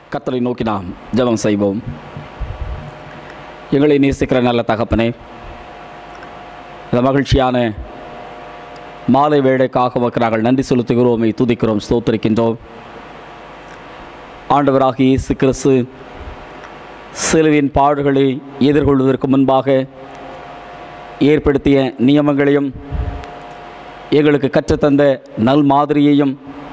கர்த்தரை நோக்கி நாம் ஜெபம் செய்வோம் எங்களை நேசிக்கிற நல்ல தகப்பனே இந்த மகிழ்ச்சியான மாலை வேலைக்காக உமக்கு நாங்கள் நன்றி செலுத்துகிறோம் துதிக்கிறோம் ஸ்தோத்திரிக்கின்றோம் ஆண்டவராக இயேசு கிறிஸ்து சிலுவின் பாடுகளை எதிர்கொள்வதற்கு முன்பாக ஏற்படுத்திய நியமங்களையும் எங்களுக்கு கற்றுத்தந்த நல் மாதிரியையும்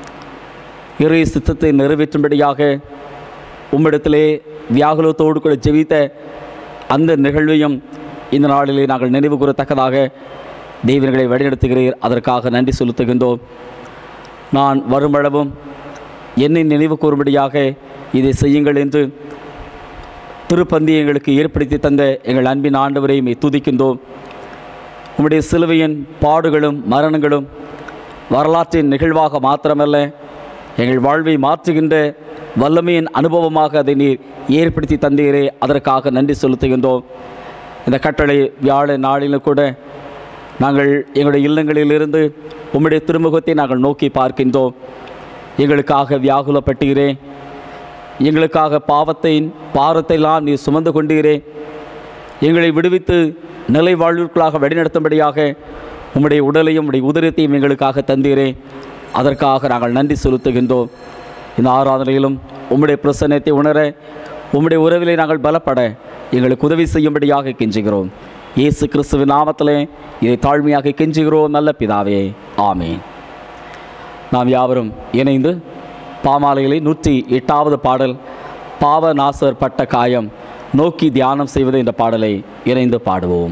இறை சித்தத்தை நிறைவேற்றும்படியாக உம்மிடத்திலே வியாகுலத்தோடு கூட ஜெபித்த அந்த நிகழ்வையும் இந்த நாளிலே நாங்கள் நினைவு கூறத்தக்கதாக தெய்வங்களை வழிநடத்துகிறீர் அதற்காக நன்றி செலுத்துகின்றோம் நான் வருமளவும் என்னை நினைவு கூறும்படியாக இதை செய்யுங்கள் என்று திருப்பந்தி எங்களுக்கு ஏற்படுத்தி தந்த எங்கள் அன்பின் ஆண்டவரை மெய் துதிக்கின்றோம் உம்முடைய சிலுவையின் பாடுகளும் மரணங்களும் வரலாற்றின் நிகழ்வாக மாத்திரமல்ல எங்கள் வாழ்வை மாற்றுகின்ற வல்லமையின் அனுபவமாக அதை நீர் ஏற்படுத்தி தந்தீரே அதற்காக நன்றி செலுத்துகின்றோம் இந்த கட்டளை வியாழ நாளிலும் கூட நாங்கள் எங்களுடைய இல்லங்களிலிருந்து உம்முடைய திருமுகத்தை நாங்கள் நோக்கி பார்க்கின்றோம் எங்களுக்காக வியாகுலப்பட்டீரே எங்களுக்காக பாவத்தின் பாரத்தையெல்லாம் நீ சுமந்து கொண்டீரே எங்களை விடுவித்து நிலை வாழ்விற்குள்ளாக வழிநடத்தும்படியாக உம்முடைய உடலையும் உம்முடைய உதரத்தையும் எங்களுக்காக தந்தீரே அதற்காக நாங்கள் நன்றி செலுத்துகின்றோம் இந்த ஆராதனையிலும் உம்முடைய பிரசன்னத்தை உணர உம்முடைய உறவிலே நாங்கள் பலப்பட எங்களுக்கு உதவி செய்யும்படியாக கெஞ்சுகிறோம் இயேசு கிறிஸ்துவின் நாமத்திலே இதை தாழ்மையாக கெஞ்சுகிறோம் நல்ல பிதாவே ஆமேன் நாம் யாவரும் இணைந்து பாமாலையிலே நூற்றி எட்டாவது பாடல் பாவ நாசர் பட்ட காயம் நோக்கி தியானம் செய்வது என்ற பாடலை இணைந்து பாடுவோம்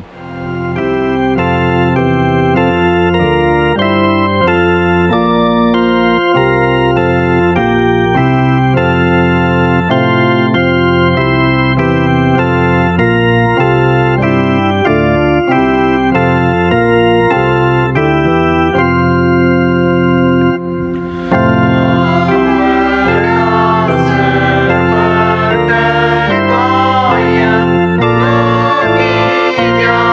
காயம் நோக்கி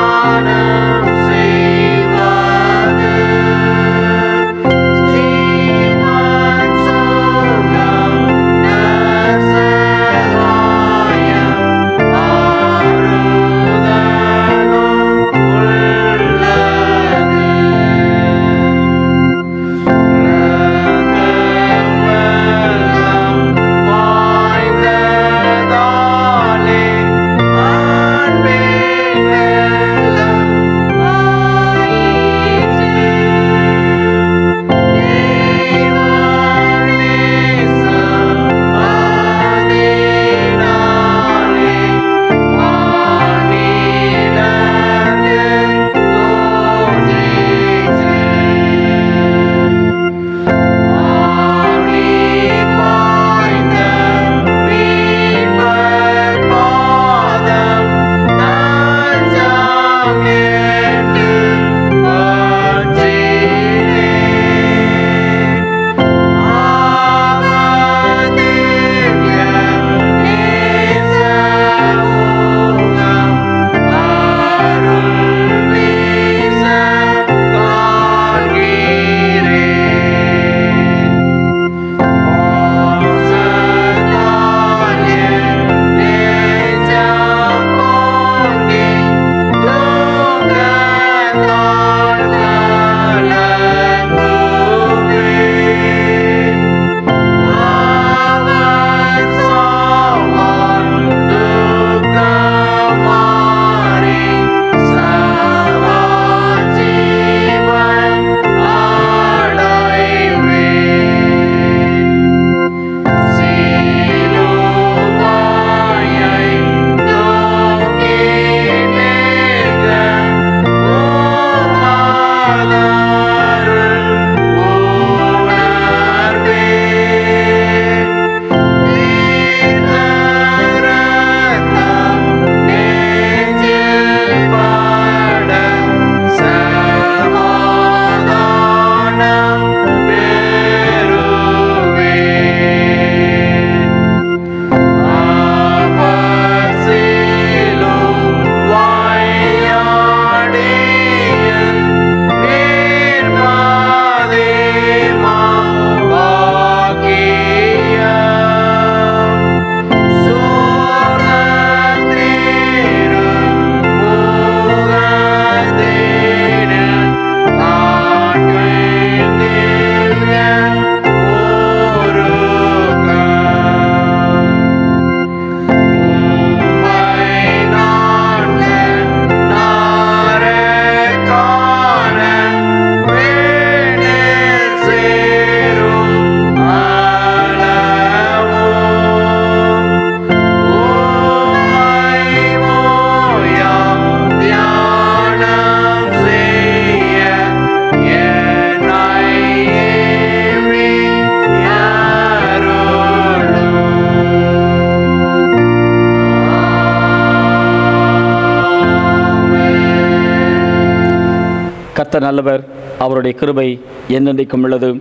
கர்த்தர் நல்லவர் அவருடைய கிருபை என்னென்றைக்கும் உள்ளது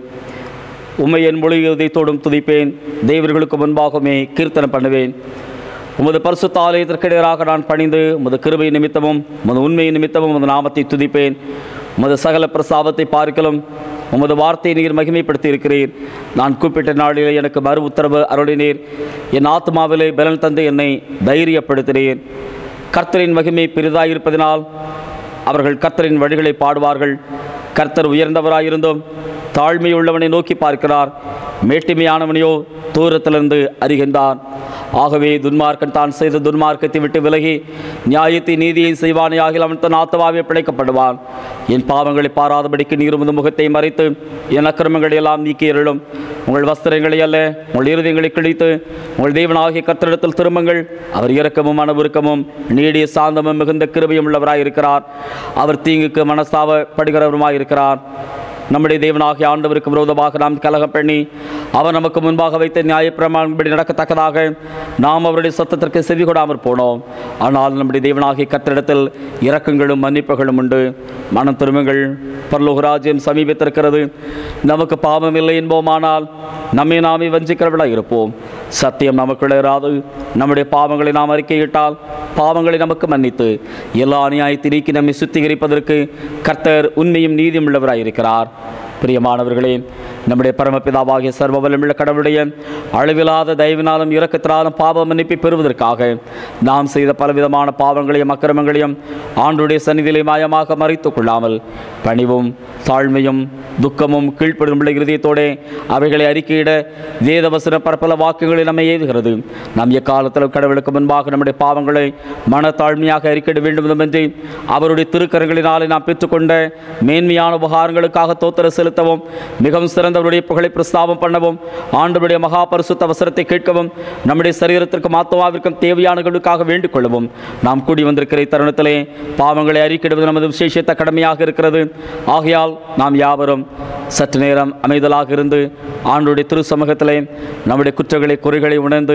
உம்மை என் மொழி இதயத்தோடும் துதிப்பேன் தேவர்களுக்கு முன்பாகவே கீர்த்தனம் பண்ணுவேன் உமது பரிசுத்த ஆலயத்திற்கு எதிராக நான் பணிந்து உமது கிருபை நிமித்தமும் உமது உண்மை நிமித்தமும் உமது நாமத்தை துதிப்பேன் உமது சகல பிரசாபத்தை பார்க்கலும் உமது வார்த்தையை நீர் மகிமைப்படுத்தி இருக்கிறீர் நான் கூப்பிட்ட நாளிலே எனக்கு மறு உத்தரவு அருளினீர் என் ஆத்மாவிலே பலன் தந்து என்னை தைரியப்படுத்தினீர் கர்த்தரின் மகிமை பெரிதாயிருப்பதினால் அவர்கள் கர்த்தரின் வழிகளை பாடுவார்கள் கர்த்தர் உயர்ந்தவராயிருந்தும் தாழ்மையுள்ளவனை நோக்கி பார்க்கிறார் மேட்டிமையானவனையோ தூரத்திலிருந்து அறிகின்றான் ஆகவே துன்மார்க்கன் தான் செய்த துன்மார்க்கத்தை விட்டு விலகி நியாயத்தை நீதியை செய்வானையாகில் அவன் தன் ஆத்மாவே பிழைக்கப்படுவான் என் பாவங்களை பாராதபடிக்கு நீர் உமது முகத்தை மறைத்து என் அக்கிரமங்களை எல்லாம் நீக்கி அருளும் உங்கள் வஸ்திரங்களை அல்ல உங்கள் இருதயங்களை கிழித்து உங்கள் தேவனாகிய கர்த்தரிடத்தில் திரும்புங்கள் அவர் இரக்கமும் மனவுருக்கமும் நீடிய சாந்தமும் மிகுந்த கிருபையும் உள்ளவராயிருக்கிறார் அவர் தீங்குக்கு மனஸ்தாபப்படுகிறவருமாயிருக்கிறார் நம்முடைய தேவனாகிய ஆண்டவருக்கு விரோதமாக நாம் கலகம் பண்ணி அவர் நமக்கு முன்பாக வைத்த நியாயப்பிரமாணப்படி நடக்கத்தக்கதாக நாம் அவருடைய சத்தத்திற்கு செவி கொடாமற் போனோம் ஆனால் நம்முடைய தேவனாகிய கத்திரிடத்தில் இரக்கங்களும் மன்னிப்புகளும் உண்டு மனம் திரும்புங்கள் பரலோகராஜ்யம் சமீபத்திருக்கிறது நமக்கு பாவம் இல்லை என்போமானால் நம்மை நாமே வஞ்சிக்கிறவர்களாக இருப்போம் சத்தியம் நமக்குள்ள இராது நம்முடைய பாவங்களை நாம் அறிக்கையிட்டால் பாவங்களை நமக்கு மன்னித்து எல்லா அநியாயத்தை நீக்கி நம்மை சுத்திகரிப்பதற்கு கர்த்தர் உண்மையும் நீதியும் உள்ளவராயிருக்கிறார் பிரியமானவர்களே நம்முடைய பரமபிதாவாகிய சர்வவல்லமுள்ள கடவுளுடைய அளவிலாத தயவினாலும் இரக்கத்தினாலும் பாவ மன்னிப்பை பெறுவதற்காக நாம் செய்த பலவிதமான பாவங்களையும் அக்கிரமங்களையும் ஆண்டுடைய சந்நிதியிலே மாயமாக மறைத்துக் கொள்ளாமல் பணிவும் தாழ்மையும் துக்கமும் கீழ்ப்படுமுள்ள இருதயத்தோடே அவைகளை அறிக்கையிட வேதவசன பரப்பல வாக்குகளை நம்மை ஏவுகிறது நாம் எக்காலத்தில் கடவுளுக்கு முன்பாக நம்முடைய பாவங்களை மனத்தாழ்மையாக அறிக்கையிட வேண்டும் என்று அவருடைய திருக்கரங்களினாலே நாம் பெற்றுக்கொண்ட மேன்மையான உபகாரங்களுக்காக தோத்திர செலுத்தவும் மிகவும் சிறந்தவருடைய புகழை பிரஸ்தாபம் பண்ணவும் ஆண்டவருடைய மகா பரிசுத்த அவசரத்தை கேட்கவும் நம்முடைய சரீரத்திற்கும் ஆத்மாவிற்கும் தேவையானவர்களுக்காக வேண்டிக் கொள்ளவும் நாம் கூடி வந்திருக்கிற தருணத்திலே பாவங்களை அறிக்கையிடுவது நமது விசேஷத்த கடமையாக இருக்கிறது ஆகையால் நாம் யாவரும் சற்று நேரம் அமைதலாக இருந்து ஆண்டுடைய திரு சமூகத்திலே நம்முடைய குற்றங்களை குறைகளை உணர்ந்து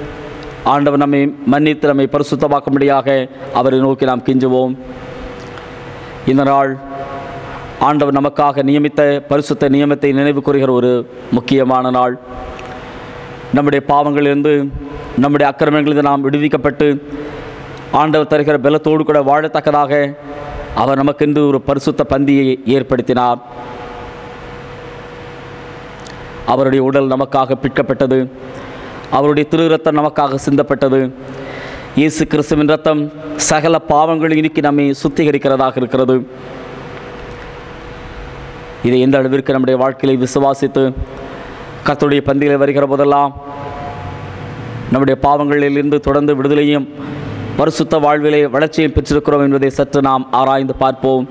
ஆண்டவர் நம்மை மன்னித்து நம்மை பரிசுத்தமாக்கும்படியாக அவரை நோக்கி நாம் கிஞ்சுவோம் இந்த நாள் ஆண்டவர் நமக்காக நியமித்த பரிசுத்த நியமத்தை நினைவு கூறுகிற ஒரு முக்கியமான நாள் நம்முடைய பாவங்களிலிருந்து நம்முடைய அக்கிரமங்களிலிருந்து நாம் விடுவிக்கப்பட்டு ஆண்டவர் தருகிற பலத்தோடு கூட வாழத்தக்கதாக அவர் நமக்கென்று ஒரு பரிசுத்த பந்தியை ஏற்படுத்தினார் அவருடைய உடல் நமக்காக பிற்கப்பட்டது அவருடைய திரு ரத்தம் நமக்காக சிந்தப்பட்டது இயேசு கிறிஸ்துவின் ரத்தம் சகல பாவங்களை நீக்கி நம்மை சுத்திகரிக்கிறதாக இருக்கிறது இதை எந்த அளவிற்கு நம்முடைய வாழ்க்கையை விசுவாசித்து கர்த்தருடைய பந்தியில் வருகிற போதெல்லாம் நம்முடைய பாவங்களிலிருந்து தொடர்ந்து விடுதலையும் பரிசுத்த வாழ்விலே வளர்ச்சியை பெற்றிருக்கிறோம் என்பதை சற்று நாம் ஆராய்ந்து பார்ப்போம்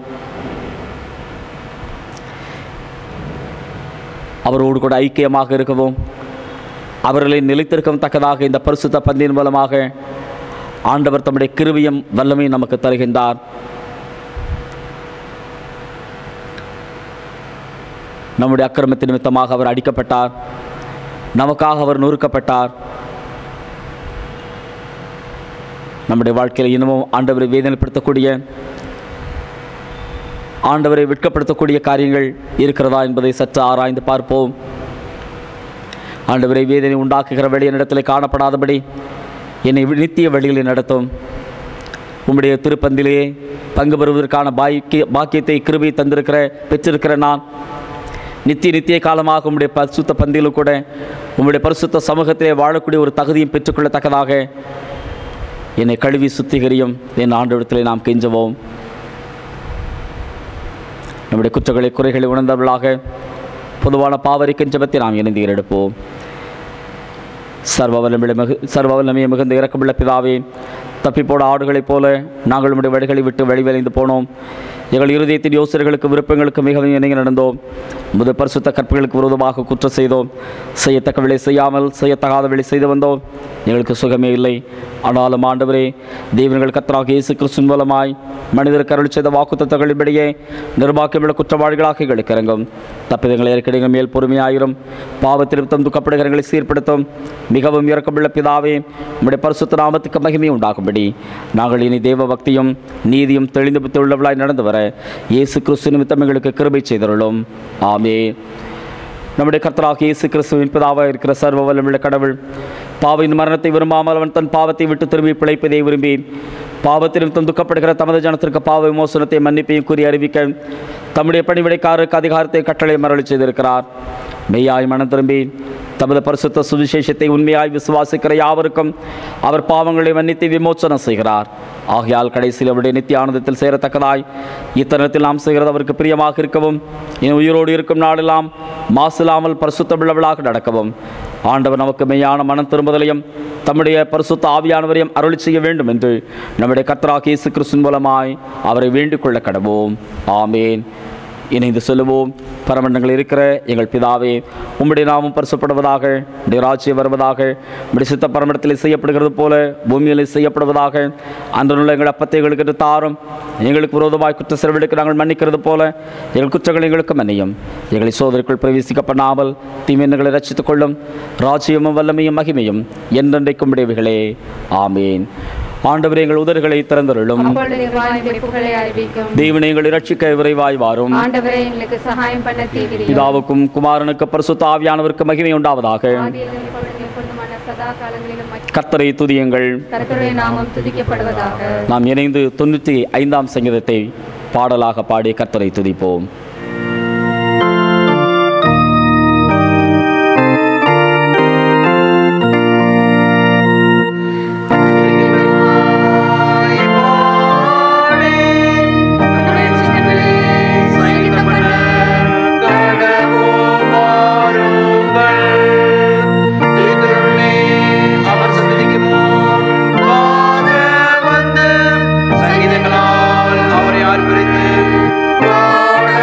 அவரோடு கூட ஐக்கியமாக இருக்கவும் அவர்களை நிலைத்திருக்கவும் தக்கதாக இந்த பரிசுத்த பந்தியின் மூலமாக ஆண்டவர் தம்முடைய கிருவியம் வல்லமையும் நமக்கு தருகின்றார் நம்முடைய அக்கிரமத்தின் நிமித்தமாக அவர் அடிக்கப்பட்டார் நமக்காக அவர் நொறுக்கப்பட்டார் நம்முடைய வாழ்க்கையில் இன்னமும் ஆண்டவரை வேதனைப்படுத்தக்கூடிய ஆண்டவரை வெட்கப்படுத்தக்கூடிய காரியங்கள் இருக்கிறதா என்பதை சற்று ஆராய்ந்து பார்ப்போம் ஆண்டவரை வேதனை உண்டாக்குகிற வழி என்னிடத்தில் காணப்படாதபடி என்னை நித்திய வழிகளில் நடத்தும் உம்முடைய திருப்பந்திலே பங்கு பெறுவதற்கான பாக்கிய பாக்கியத்தை கிருபை தந்திருக்கிற பெற்றிருக்கிற நான் நித்திய நித்திய காலமாக உம்முடைய பரிசுத்த பந்தியிலும் கூட உம்முடைய பரிசுத்த சமூகத்திலே வாழக்கூடிய ஒரு தகுதியும் பெற்றுக்கொள்ளத்தக்கதாக என்னை கழுவி சுத்திகரியும் என் ஆண்டவரத்திலே நாம் கெஞ்சுவோம் நம்முடைய குற்றங்களை குறைகளை உணர்ந்தவர்களாக பொதுவான பாவரிக்கும் ஜெபத்தை நாம் இணைந்து எடுப்போம் சர்வவல்லமிழ மிகு சர்வவல்லமையை மிகுந்த இறக்கமுள்ள பிதாவே தப்பிப்போட ஆடுகளைப் போல நாங்கள் உம்முடைய வழிகளை விட்டு வழிவலைந்து போனோம் எங்கள் இருதயத்தின் யோசனைகளுக்கு விருப்பங்களுக்கு மிகவும் இணங்கி நடந்தோம் முது பரிசுத்த கற்புகளுக்கு விரோதமாக குற்றம் செய்தோம் செய்யத்தக்க வேலை செய்யாமல் செய்யத்தகாத வேலை செய்து வந்தோம் எங்களுக்கு சுகமே இல்லை ஆனாலும் ஆண்டவரே தேவன்கள் கத்தராக இயேசு கிறிஸ்துவின் மூலமாய் மனிதருக்கு அருள் செய்த வாக்குத்தத்தங்களின்படியே நிர்வாகமுள்ள குற்றவாளிகளாக எங்களுக்கு இறங்கும் தப்பிதங்களை ஏற்கனவே மேல் பொறுமையாயிரும் பாவத்திருத்தம் துக்கப்படுகிறங்களை சீர்படுத்தும் மிகவும் இறக்கமுள்ள பிதாவே உம்முடைய பரிசுத்த நாமத்துக்கு மகிமை உண்டாகும்படி வாய்க்கும்படி நாங்கள் இனி தேவ பக்தியும் நீதியும் தெளிந்து புத்தி உள்ளவளாய் நடந்து வர இயேசு கிறிஸ்து நிமித்தம் எங்களுக்கு கிருபை செய்தருளும் ஆமே நம்முடைய கர்த்தராக இயேசு கிறிஸ்துவின் பிதாவாக இருக்கிற சர்வ வல்லமுள்ள கடவுள் பாவின் மரணத்தை விரும்பாமல் அவன் தன் பாவத்தை விட்டு திரும்பி பிழைப்பதை விரும்பி பாவத்திலும் துந்துக்கப்படுகிற தமது ஜனத்திற்கு பாவ விமோசனத்தை மன்னிப்பையும் கூறி அறிவிக்க தம்முடைய பணிவிடைக்காரருக்கு அதிகாரத்தை கட்டளை மரளி செய்திருக்கிறார் மெய்யாய் மனம் திரும்பி தமது பரிசுத்த சுவிசேஷத்தை உண்மையாய் விசுவாசிக்கிற யாவருக்கும் அவர் பாவங்களை மன்னித்து விமோசனம் செய்கிறார் ஆகையால் கடைசியில் அவருடைய நித்திய ஆனந்தத்தில் சேரத்தக்கதாய் இத்தருணத்தில் நாம் செய்கிறது அவருக்கு பிரியமாக இருக்கவும் என் உயிரோடு இருக்கும் நாளெல்லாம் மாசில்லாமல் பரிசுத்தமுள்ளவளாக நடக்கவும் ஆண்டவர் நமக்கு மெய்யான மனம் திரும்புதலையும் தம்முடைய பரிசுத்த ஆவியானவரையும் அருளி செய்ய வேண்டும் என்று நம்முடைய கர்த்தராக இயேசு கிறிஸ்துவின் மூலமாய் அவரை வேண்டிக் கொள்ள கடவோம் ஆமேன் இணைந்து சொல்லுவோம் பரமண்டங்கள் இருக்கிற எங்கள் பிதாவே உம்முடைய நாமம் பரிசுப்படுவதாக உடைய ராஜ்யம் வருவதாக உடைய சித்த பரமண்டத்தில் செய்யப்படுகிறது போல பூமியில் செய்யப்படுவதாக அன்றுள்ள எங்கள் அப்பத்தை எங்களுக்கு என்று தாரும் எங்களுக்கு விரோதமாய் குற்ற செலவெடுக்க நாங்கள் மன்னிக்கிறது போல எங்கள் குற்றங்கள் எங்களுக்கு மன்னியும் எங்களை சோதனைக்குள் பிரவேசிக்க பண்ணாமல் தீமையினங்களை ரட்சித்துக் கொள்ளும் ராஜ்யமும் வல்லமையும் மகிமையும் என்றென்றைக்கும் உடையவைகளே ஆமீன் ஆண்டவரே எங்கள் உதடுகளை திறந்தருளும் அப்பொழுது வானிலை புகழை அறிவிக்கும் தேவனை எங்களை ரட்சிக்க விரைவாய் வாரும் ஆண்டவரே எங்களுக்கு சகாயம் பண்ண தீவிரி பிதாவுக்கும் குமாரனுக்கு பரிசுத்த ஆவியானவருக்கு மகிமை உண்டாவதாக சதா காலங்களிலும் கர்த்தரை துதியுங்கள் கர்த்தருடைய நாமம் துதிக்கப்படுவதாக நாம் இணைந்து தொண்ணூற்றி ஐந்தாம் சங்கீதத்தை பாடலாக பாடி கர்த்தரை துதிப்போம் அவரை ஆர்ப்பரித்து பாட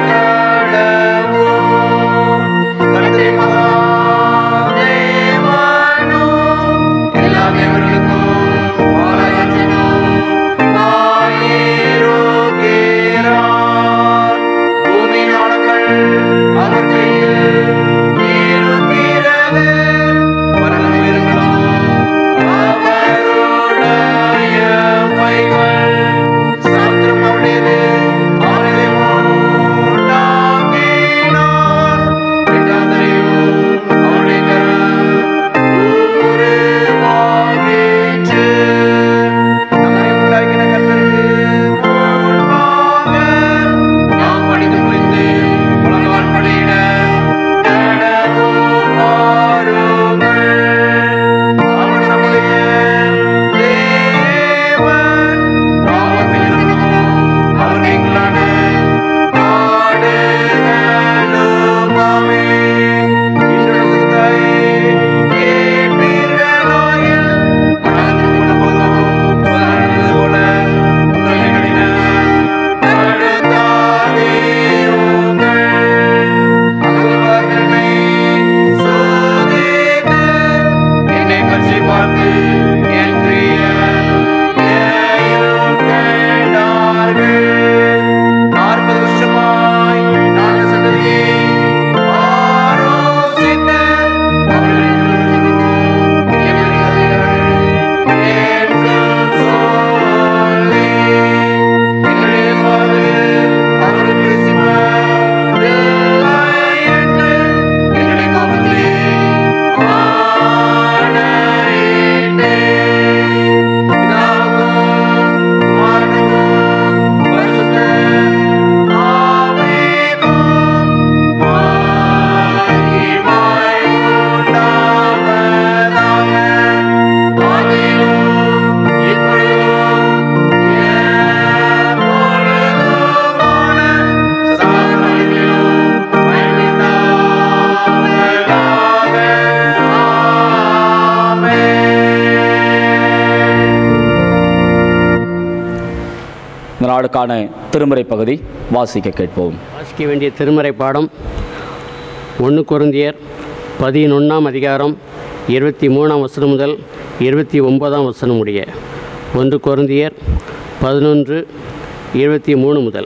இந்த நாளுக்கான திருமறை பகுதி வாசிக்க கேட்போம் வாசிக்க வேண்டிய திருமறை பாடம் ஒன்று குருந்தியர் பதினொன்றாம் அதிகாரம் இருபத்தி மூணாம் வசனம் முதல் இருபத்தி ஒன்பதாம் வசனம் முடிய ஒன்று குருந்தியர் பதினொன்று இருபத்தி மூணு முதல்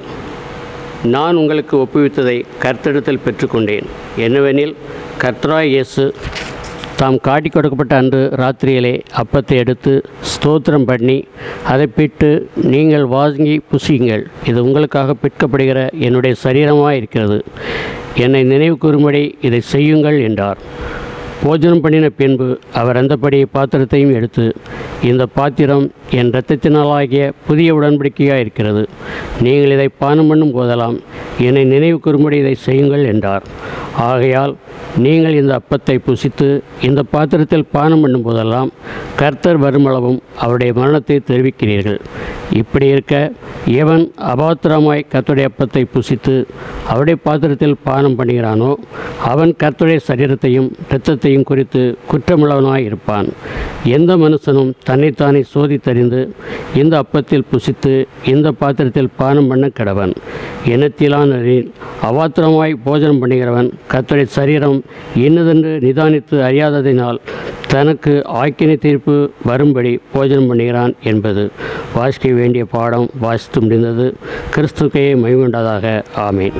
நான் உங்களுக்கு ஒப்புவித்ததை கர்த்தெடுத்தல் பெற்றுக்கொண்டேன் என்னவெனில் கர்த்தராய் இயேசு தாம் காட்டி கொடுக்கப்பட்ட அன்று ராத்திரியிலே அப்பத்தை எடுத்து ஸ்தோத்திரம் பண்ணி அதை பிட்டு நீங்கள் வாங்கி புசியுங்கள் இது உங்களுக்காக பிற்கப்படுகிற என்னுடைய சரீரமாக இருக்கிறது என்னை நினைவு கூறும்படி இதை செய்யுங்கள் என்றார் போஜனம் பண்ணின பின்பு அவர் அந்தபடி பாத்திரத்தையும் எடுத்து இந்த பாத்திரம் என் இரத்தத்தினாலாகிய புதிய உடன்படிக்கையாக இருக்கிறது நீங்கள் இதை பானம் பண்ணும் போதெல்லாம் என்னை நினைவு கூறும்படி இதை செய்யுங்கள் என்றார் ஆகையால் நீங்கள் இந்த அப்பத்தை புசித்து இந்த பாத்திரத்தில் பானம் பண்ணும் போதெல்லாம் கர்த்தர் வருமளவும் அவருடைய மரணத்தை தெரிவிக்கிறீர்கள் இப்படி இருக்க எவன் அபாத்திரமாய் கர்த்தருடைய அப்பத்தை புசித்து அவருடைய பாத்திரத்தில் பானம் பண்ணுகிறானோ அவன் கர்த்தருடைய சரீரத்தையும் இரத்தத்தையும் குறித்து குற்றமுள்ளவனாய் இருப்பான் எந்த மனுஷனும் தன்னைத்தானே சோதித்தறிந்து இந்த அப்பத்தில் புசித்து இந்த பாத்திரத்தில் பானம் பண்ண கடவன் இனத்திலானரில் அவாத்திரமாய் போஜனம் பண்ணுகிறவன் கர்த்தருடைய சரீரம் இன்னதென்று நிதானித்து அறியாததினால் தனக்கு ஆக்கினை தீர்ப்பு வரும்படி போஜனம் பண்ணுகிறான் என்பது வாசிக்க வேண்டிய பாடம் வாசித்து முடிந்தது கிறிஸ்துக்கையே மைவுண்டதாக ஆமேன்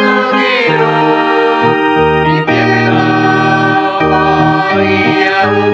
Yeah.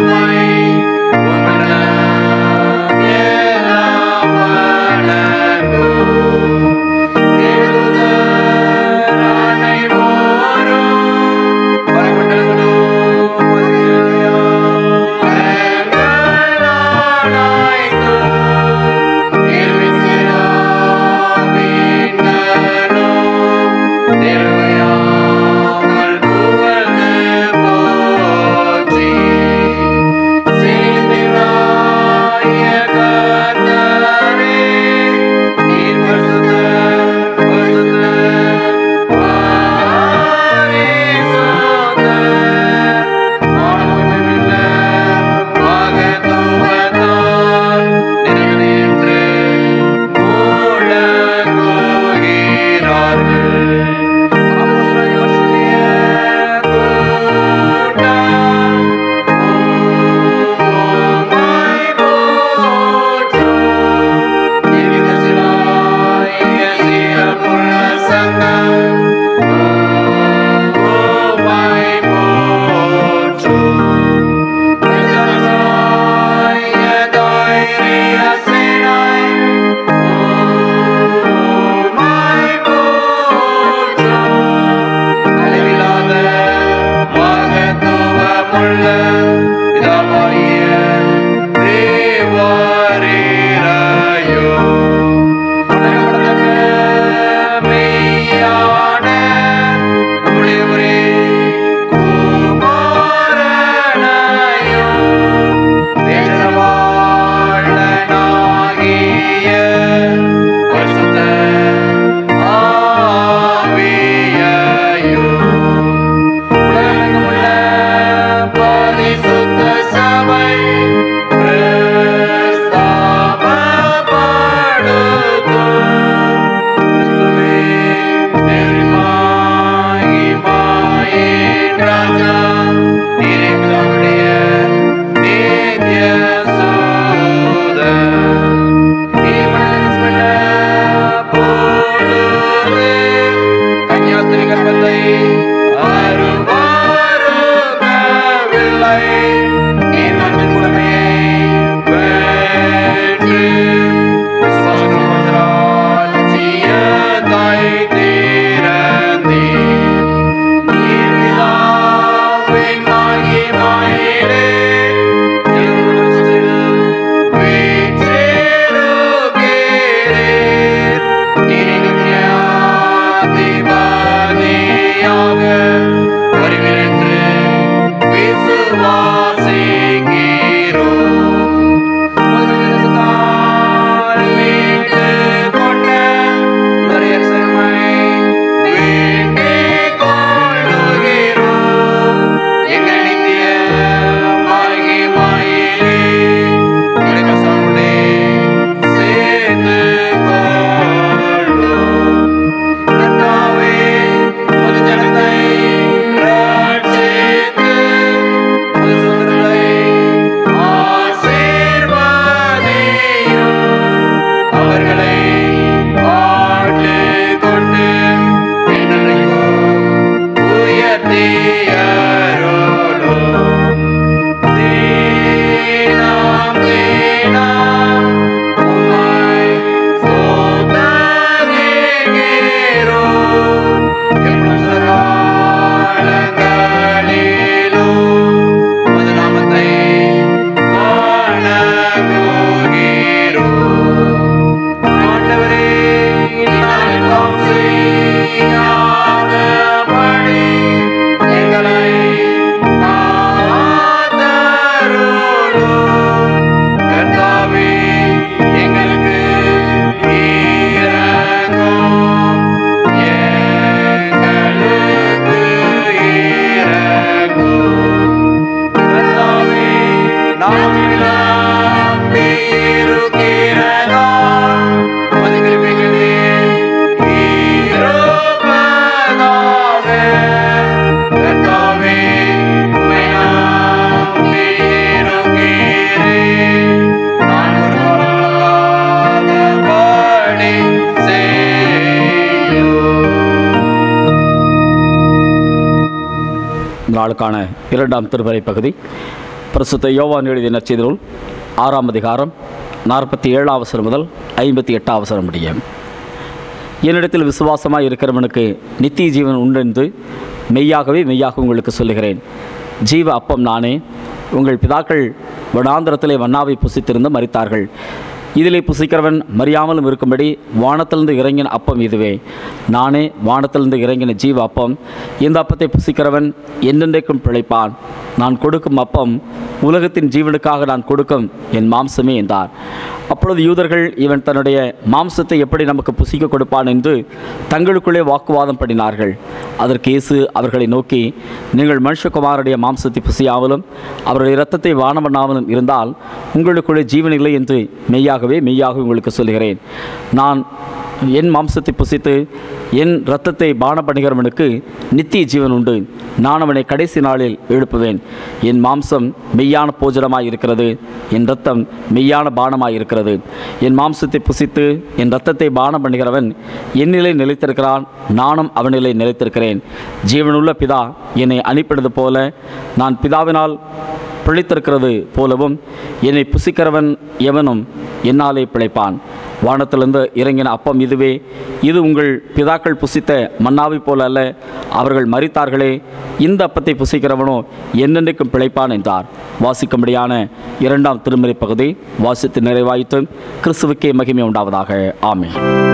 நாளுக்கான இரண்டாம் திருமறை பகுதி பிரசுத்த யோவான் எழுதிய நற்செய்தி நூல் ஆறாம் அதிகாரம் நாற்பத்தி ஏழாம் அவசரம் முதல் ஐம்பத்தி எட்டாம் அவசரம் முடிய என்னிடத்தில் விசுவாசமாய் இருக்கிறவனுக்கு நித்திய ஜீவன் உண்டென்று மெய்யாகவே மெய்யாக உங்களுக்கு சொல்லுகிறேன் ஜீவ அப்பம் நானே உங்கள் பிதாக்கள் வனாந்திரத்திலே மன்னாவை புசித்திருந்து மறித்தார்கள் இதிலே புசிக்கிறவன் மறியாமலும் இருக்கும்படி வானத்திலிருந்து இறங்கின அப்பம் இதுவே நானே வானத்திலிருந்து இறங்கின ஜீவ அப்பம் இந்த அப்பத்தை புசிக்கிறவன் என்றென்றைக்கும் பிழைப்பான் நான் கொடுக்கும் அப்பம் உலகத்தின் ஜீவனுக்காக நான் கொடுக்கும் என் மாம்சமே என்றார் அப்பொழுது யூதர்கள் இவன் தன்னுடைய மாம்சத்தை எப்படி நமக்கு புசிக்க கொடுப்பான் என்று தங்களுக்குள்ளே வாக்குவாதம் பண்ணினார்கள் அதற்கு இயேசு அவர்களை நோக்கி நீங்கள் மனுஷகுமாரனுடைய மாம்சத்தை புசியாமலும் அவருடைய இரத்தத்தை வானம் பண்ணாமலும் இருந்தால் உங்களுக்குள்ளே ஜீவன் இல்லை என்று மெய்யாகவே மெய்யாக உங்களுக்கு சொல்கிறேன் நான் என் மாம்சத்தை புசித்து என் இரத்தத்தை பானம் பண்ணுகிறவனுக்கு நித்திய ஜீவன் உண்டு நான் அவனை கடைசி நாளில் எழுப்புவேன் என் மாம்சம் மெய்யான போஜனமாய் இருக்கிறது என் இரத்தம் மெய்யான பானமாய் இருக்கிறது என் மாம்சத்தை புசித்து என் இரத்தத்தை பானம் பண்ணுகிறவன் என்னிலே நிலைத்திருக்கிறான் நானும் அவனிலே நிலைத்திருக்கிறேன் ஜீவனுள்ள பிதா என்னை அனுப்பினது போல நான் பிதாவினால் பிழைத்திருக்கிறது போலவும் என்னை புசிக்கிறவன் எவனும் என்னாலே பிழைப்பான் வானத்திலிருந்து இறங்கின அப்பம் இதுவே இது உங்கள் பிதாக்கள் புசித்த மன்னாவை போல அல்ல அவர்கள் மறித்தார்களே இந்த அப்பத்தை புசிக்கிறவனோ என்னென்றைக்கும் பிழைப்பான் என்றார் வாசிக்கும்படியான இரண்டாம் திருமறை பகுதி வாசித்து நிறைவாயிற்று கிறிஸ்துவுக்கே மகிமை உண்டாவதாக ஆமென்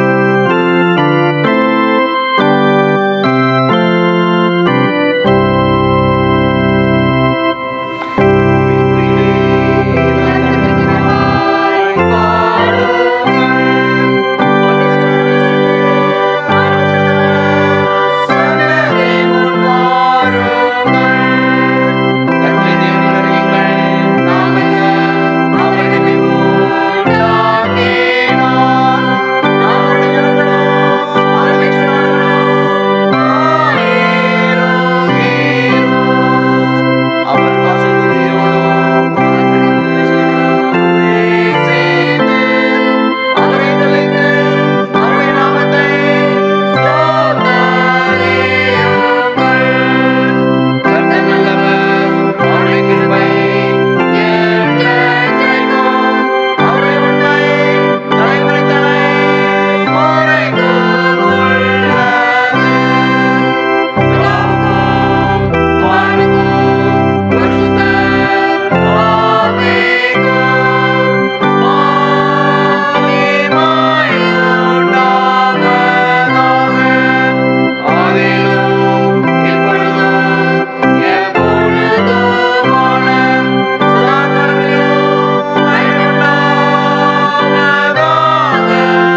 அவர் வசதியோடும் சேர்ந்து அவரை தொலைத்து அவருடைய நாமத்தை ஸ்தோத்தரியுங்கள். கர்த்தர் நல்லவர், அவருடைய கிருபை என்றென்றைக்கும், அவருடைய உண்மை தலைமுறை தலைமுறைக்கும் உள்ளது. பிதாவுக்கும் குமாரனுக்கும் பரிசுத்த ஆவிக்கும் மகிமை உண்டாவதாக. ஆதியிலும் இப்பொழுதும் எப்பொழுதுமான சதா காலங்களிலும் மகிமை உண்டாவதாக.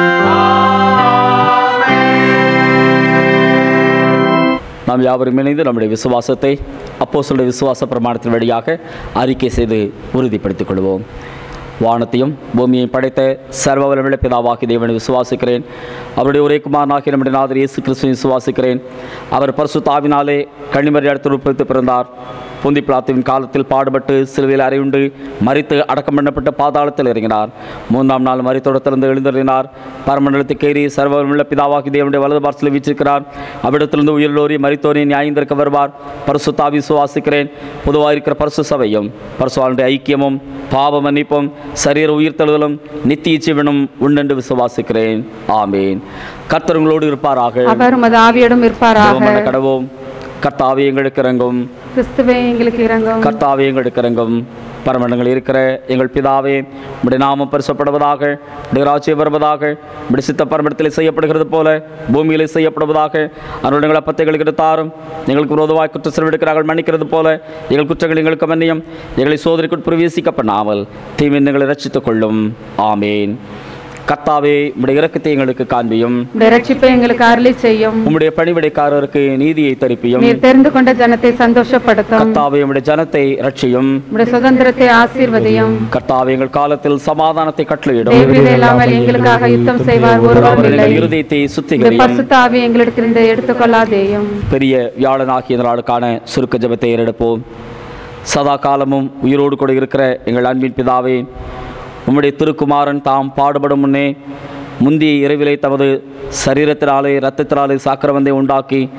ஆமென். நாம் யாவரும் இணைந்து நம்முடைய விசுவாசத்தை அப்போஸ்தலருடைய விசுவாச பிரமாணத்தின் வழியாக அறிக்கை செய்து உறுதிப்படுத்திக் கொள்வோம் வானத்தையும் பூமியையும் படைத்த சர்வ வல்லமையுள்ள பிதாவாகி தேவனை விசுவாசிக்கிறேன் அவருடைய ஒரே குமாரனாகிய நம்முடைய நாதர் இயேசு கிறிஸ்துவை விசுவாசிக்கிறேன் அவர் பரிசுத்தாவினாலே கன்னிமரி அடுத்து உட்படுத்தி பிறந்தார் புந்தி பிளாத்துவின் காலத்தில் பாடுபட்டு சிலுவையில் அறையுண்டு மறித்து அடக்கம் பண்ணப்பட்டு பாதாளத்தில் இறங்கினார் மூன்றாம் நாள் மறித்தோடத்திலிருந்து எழுந்தறினார் பரமண்டலத்துக்கு ஏறி சர்வமுள்ள பிதாவாகி தேவனுடைய வலது பார்சலில் வீச்சிருக்கிறார் அவ்விடத்திலிருந்து உயிரோரி மறித்தோரை நியாயந்திருக்க வருவார் பரிசுத்தாவி சுவாசிக்கிறேன் பொதுவாக இருக்கிற பரிசு சபையும் பரிசுவாளுடைய ஐக்கியமும் பாவ மன்னிப்பும் சரீர உயிர்த்தெழுதலும் நித்திய ஜீவனும் உண்டென்று விசுவாசிக்கிறேன் ஆமேன் கர்த்தர் உங்களோடு இருப்பாராக அவர் உமது ஆவியோடும் இருப்பாராக ஜெபம் பண்ண கடவோம் கர்த்தாவே எங்களுக்கு இறங்கும் கிறிஸ்துவே எங்களுக்கு இறங்கும் கர்த்தாவே எங்களுக்கு இறங்கும் பரமண்டங்கள் இருக்கிற எங்கள் பிதாவே உடைய நாமம் பரிசப்படுவதாக உடைய ராஜ்யம் வருவதாக உடைய சித்த பரமடத்தில் செய்யப்படுகிறது போல பூமியிலே செய்யப்படுவதாக அருடங்கள் அப்பத்தை எங்களுக்கு தாரும் எங்களுக்கு விரோதவாய் குற்றம் எடுக்கிறார்கள் மன்னிக்கிறது போல எங்கள் குற்றங்கள் எங்களுக்கு மன்னியும் எங்களை சோதனைக்குள் பிரவேசிக்க பண்ணாமல் தீமின் எங்களை ரட்சித்துக் கொள்ளும் ஆமேன் கர்த்தாவே உடைய இறக்கத்தை எங்களுக்கு காண்பியும் உடைய ரட்சிப்பை எங்களுக்கு அருளி செய்யும் உம்முடைய பணிவிடைக்காரருக்கு நீதியை தரிப்பியும் நீர் தெரிந்து கொண்ட ஜனத்தை சந்தோஷப்படுத்தும் கர்த்தாவே உம்முடைய ஜனத்தை ரட்சியும் உடைய சுதந்திரத்தை ஆசீர்வதியும் கர்த்தாவே எங்கள் காலத்தில் சமாதானத்தை கட்டளையிடும் தேவரீர் இல்லாமல் எங்களுக்காக யுத்தம் செய்வார் ஒருவரும் அவர் இல்லை எங்கள் இருதயத்தை உடைய சுத்திகரியும் பரிசுத்த ஆவி எங்களிடத்திலிருந்து எடுத்துக்கொள்ளாதேயும் பெரிய வியாழனாகிய இந்த நாளுக்கான சுருக்க ஜெபத்தை ஏறெடுப்போம் சதா காலமும் உயிரோடு கூட இருக்கிற எங்கள் அன்பின் பிதாவே உம்முடைய திருக்குமாரன் தாம் பாடுபடும் முன்னே முந்திய இரவிலே தமது சரீரத்தினாலே இரத்தத்தினாலே சாக்கிரவந்தை உண்டாக்கி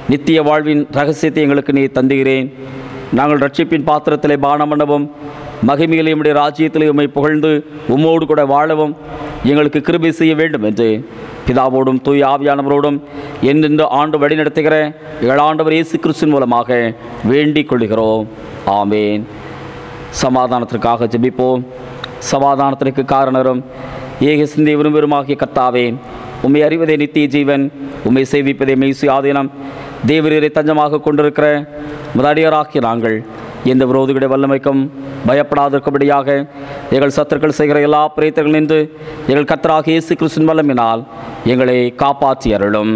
நித்திய வாழ்வின் ரகசியத்தை எங்களுக்கு நீ தந்துகிறேன் நாங்கள் ரட்சிப்பின் பாத்திரத்திலே பானம் பண்ணவும் மகிமையிலே உம்முடைய ராஜ்யத்திலே உம்மை புகழ்ந்து உம்மோடு கூட வாழவும் எங்களுக்கு கிருபை செய்ய வேண்டும் என்று பிதாவோடும் தூய் ஆவியானவரோடும் என்னென்று ஆண்டு வழிநடத்துகிற ஏழாண்டவர் இயேசு கிறிஸ்துவின் மூலமாக வேண்டிக் கொள்கிறோம் ஆமேன் சமாதானத்திற்காக ஜெபிப்போம் சமாதானத்திற்கு காரணரும் ஏக சிந்தை விரும்பெருமாகிய கர்த்தாவே உம்மை அறிவதே நித்திய ஜீவன் உம்மை சேவிப்பதே மெய்சு ஆதீனம் தேவரீரை தஞ்சமாக கொண்டிருக்கிற முதடியராகிய நாங்கள் எந்த விரோதிகளுடைய வல்லமைக்கும் பயப்படாதிருக்கும்படியாக எங்கள் சத்துருக்கள் செய்கிற எல்லா பிரயத்தர்கள் நின்று எங்கள் கத்தராக இயேசு கிறிஸ்துவின் வல்லமினால் எங்களை காப்பாற்றி அருளும்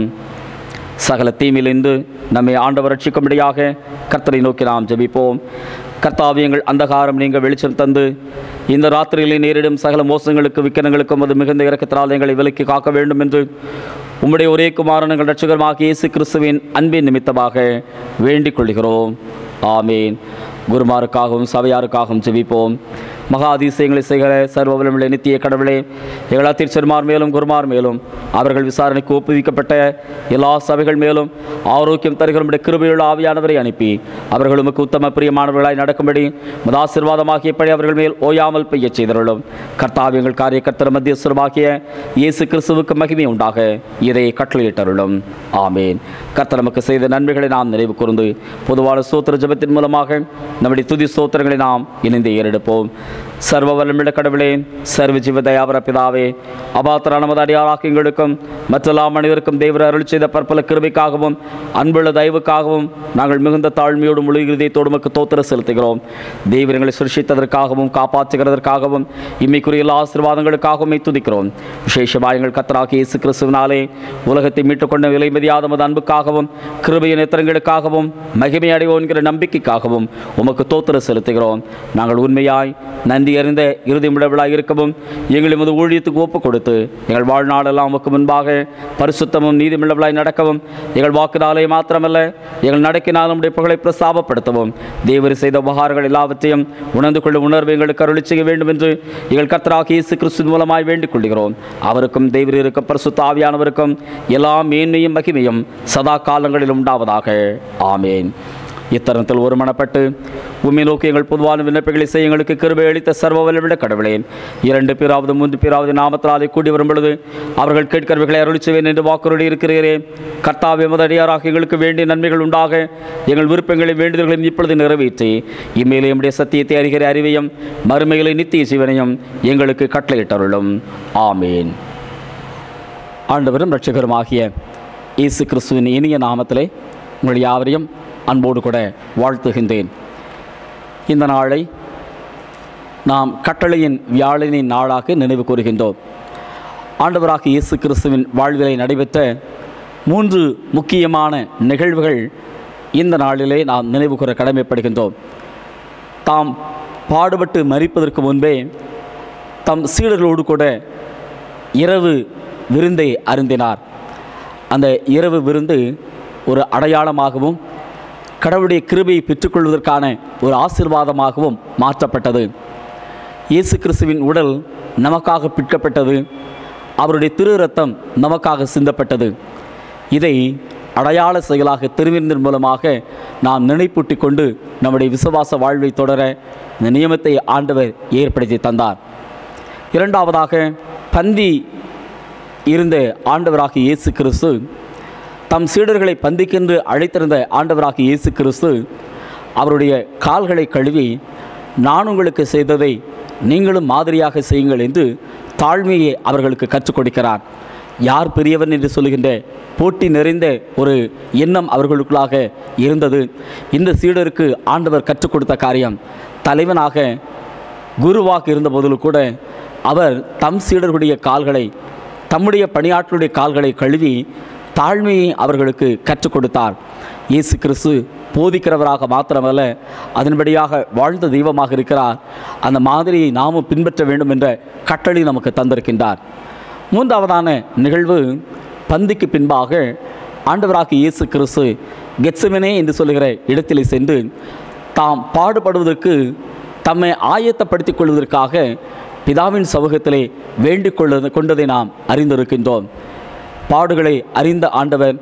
சகல தீமையிலிருந்து நம்மை ஆண்டவர் ரட்சிக்கும்படியாக கர்த்தரை நோக்கி நாம் ஜெபிப்போம் கர்த்தாவே எங்கள் அந்தகாரம் நீங்க வெளிச்சம் தந்து இந்த ராத்திரிகளில் நேரிடும் சகல மோசங்களுக்கு விக்கிரங்களுக்கும் அது மிகுந்த இறக்கத்தினால் எங்களை விலக்கி காக்க வேண்டும் என்று உம்முடைய ஒரே குமாரன் எங்கள் ரட்சகரமாக இயேசு கிறிஸ்துவின் அன்பின் நிமித்தமாக வேண்டிக் கொள்கிறோம் ஆமீன் குருமாருக்காகவும் சபையாருக்காகவும் ஜெபிப்போம் மகா அதிசயங்களை செய்கிற சர்வபலமுள்ள நித்திய கடவுளே எங்களா திருச்செருமார் மேலும் குருமார் மேலும் அவர்கள் விசாரணைக்கு ஒப்புவிக்கப்பட்ட எல்லா சபைகள் மேலும் ஆரோக்கியம் தருகிற நம்முடைய கிருபையுள்ள ஆவியானவரை அனுப்பி அவர்கள் உமக்கு உத்தம பிரியமானவர்களாய் நடக்கும்படி மதாசிர்வாதமாகியபடி அவர்கள் மேல் ஓயாமல் பெய்யச் செய்தருளும் கர்த்தாவே எங்கள் காரிய கர்த்தர் மத்தியஸ்வரமாகிய இயேசு கிறிஸ்துவுக்கு மகிமை உண்டாக இதை கட்டளையிட்டருளும் ஆமேன் கர்த்தர் நமக்கு செய்த நன்மைகளை நாம் நினைவு கூர்ந்து பொதுவான சோத்திர ஜெபத்தின் மூலமாக நம்முடைய துதி சோத்திரங்களை நாம் இணைந்து ஏறெடுப்போம் சர்வ வல்லமில்ல கடவுளே சர்வ ஜீவ தயாவர பிதாவே அபாத்திர நமது அடியாராக எங்களுக்கும் மற்றெல்லா மனிதருக்கும் தேவர் அருள் செய்த பற்பல கிருபைக்காகவும் அன்புள்ள தயவுக்காகவும் நாங்கள் மிகுந்த தாழ்மையோடும் முழு இருதயத்தோடு உமக்கு தோத்திர செலுத்துகிறோம் தெய்வங்களை சிருஷித்ததற்காகவும் காப்பாற்றுகிறதற்காகவும் இம்மைக்குரிய எல்லா ஆசீர்வாதங்களுக்காகவும் உம்மை துதிக்கிறோம் விசேஷமாக எங்கள் கத்தராக இயேசு கிறிஸ்துவினாலே உலகத்தை மீட்டுக்கொண்ட விலை மதியாத மது அன்புக்காகவும் கிருபையின் நேத்திரங்களுக்காகவும் மகிமை அடைவோம் என்கிற நம்பிக்கைக்காகவும் உமக்கு தோத்திர செலுத்துகிறோம் நாங்கள் உண்மையாய் நன்றி அறிந்த இறுதி விழாவிழாக இருக்கவும் எங்களை உமது ஊழியத்துக்கு ஒப்பு கொடுத்து எங்கள் வாழ்நாளெல்லாம் உமக்கு முன்பாக பரிசுத்தமும் நீதிமிழவிழாய் நடக்கவும் எங்கள் வாக்குனாலே மாத்திரமல்ல எங்கள் நடக்கினால் நம்முடைய புகழை பிரஸ்தாபப்படுத்தவும் தேவர் செய்த உபகாரங்கள் எல்லாவற்றையும் உணர்ந்து கொள்ளும் உணர்வு எங்களுக்கு அருளி செய்ய வேண்டும் என்று எங்கள் கர்த்தராக இயேசு கிறிஸ்து மூலமாய் வேண்டிக் கொள்கிறோம் அவருக்கும் தேவரிருக்கும் பரிசுத்த ஆவியானவருக்கும் எல்லா மேன்மையும் மகிமையும் சதா காலங்களிலும் உண்டாவதாக ஆமேன் இத்தருணத்தில் ஒருமனப்பட்டு உண்மை நோக்கி எங்கள் பொதுவான விண்ணப்பங்களை செய்ய எங்களுக்கு கிருபை அளித்த சர்வ வல்லவிட கடவுளேன் இரண்டு பேராவது மூன்று பேராவது நாமத்தினாலே கூடி வரும் பொழுது அவர்கள் கேட்கிறவைகளை அருளி செய்வேன் என்று வாக்குறுதி இருக்கிறேன் கர்த்தாவே முதடியாராக எங்களுக்கு வேண்டிய நன்மைகள் உண்டாக எங்கள் விருப்பங்களை வேண்டுதல்களையும் இப்பொழுது நிறைவேற்றி இம்மேலே நம்முடைய சத்தியத்தை அறிகிற அறிவையும் மறுமைகளை நித்திய ஜீவனையும் எங்களுக்கு கட்டளையிட்டருளும் ஆமேன் ஆண்டவரும் இரட்சகருமாகிய இயேசு கிறிஸ்துவின் இனிய நாமத்திலே உங்கள் யாவரையும் அன்போடு கூட வாழ்த்துகின்றேன் இந்த நாளை நாம் கட்டளையின் வியாழனின் நாளாக நினைவு கூறுகின்றோம் ஆண்டவராக இயேசு கிறிஸ்துவின் வாழ்விலை நடைபெற்ற மூன்று முக்கியமான நிகழ்வுகள் இந்த நாளிலே நாம் நினைவு கூற கடமைப்படுகின்றோம் தாம் பாடுபட்டு மறிப்பதற்கு முன்பே தம் சீடர்களோடு கூட இரவு விருந்தை அருந்தினார் அந்த இரவு விருந்து ஒரு அடையாளமாகவும் கடவுளுடைய கிருபையை பெற்றுக்கொள்வதற்கான ஒரு ஆசீர்வாதமாகவும் மாற்றப்பட்டது இயேசு கிறிஸ்துவின் உடல் நமக்காக பிற்கப்பட்டது அவருடைய திரு ரத்தம் நமக்காக சிந்தப்பட்டது இதை அடையாள செயலாக திருவிருந்தின் மூலமாக நாம் நினைப்பூட்டி கொண்டு நம்முடைய விசுவாச வாழ்வை தொடர இந்த நியமத்தை ஆண்டவர் ஏற்படுத்தி தந்தார் இரண்டாவதாக பந்தி இருந்த ஆண்டவராக இயேசு கிறிஸ்து தம் சீடர்களை பந்திக்கென்று அழைத்திருந்த ஆண்டவராக இயேசு கிறிஸ்து அவருடைய கால்களை கழுவி நான் உங்களுக்கு செய்ததை நீங்களும் மாதிரியாக செய்யுங்கள் என்று தாழ்மையை அவர்களுக்கு கற்றுக் கொடுக்கிறார் யார் பெரியவன் என்று சொல்லுகின்ற போட்டி நிறைந்த ஒரு எண்ணம் அவர்களுக்குள்ளாக இருந்தது இந்த சீடருக்கு ஆண்டவர் கற்றுக் கொடுத்த காரியம் தலைவனாக குருவாக இருந்த போதிலும் கூட அவர் தம் சீடர்களுடைய கால்களை தம்முடைய பணியாட்களுடைய கால்களை கழுவி தாழ்மையை அவர்களுக்கு கற்றுக் கொடுத்தார் இயேசு கிறிஸ்து போதிக்கிறவராக மாத்திரமல்ல அதன்படியாக வாழ்ந்த தெய்வமாக இருக்கிறார் அந்த மாதிரியை நாமும் பின்பற்ற வேண்டும் என்ற கட்டளை நமக்கு தந்திருக்கின்றார் மூன்றாவதான நிகழ்வு பந்திக்கு பின்பாக ஆண்டவராக இயேசு கிறிஸ்து கெட்சமெனே என்று சொல்லுகிற இடத்திலே சென்று தாம் பாடுபடுவதற்கு தம்மை ஆயத்தப்படுத்திக் கொள்வதற்காக பிதாவின் சமூகத்திலே வேண்டிக் கொள்ள கொண்டதை நாம் அறிந்திருக்கின்றோம் பாடுகளை அறிந்த ஆண்டவர்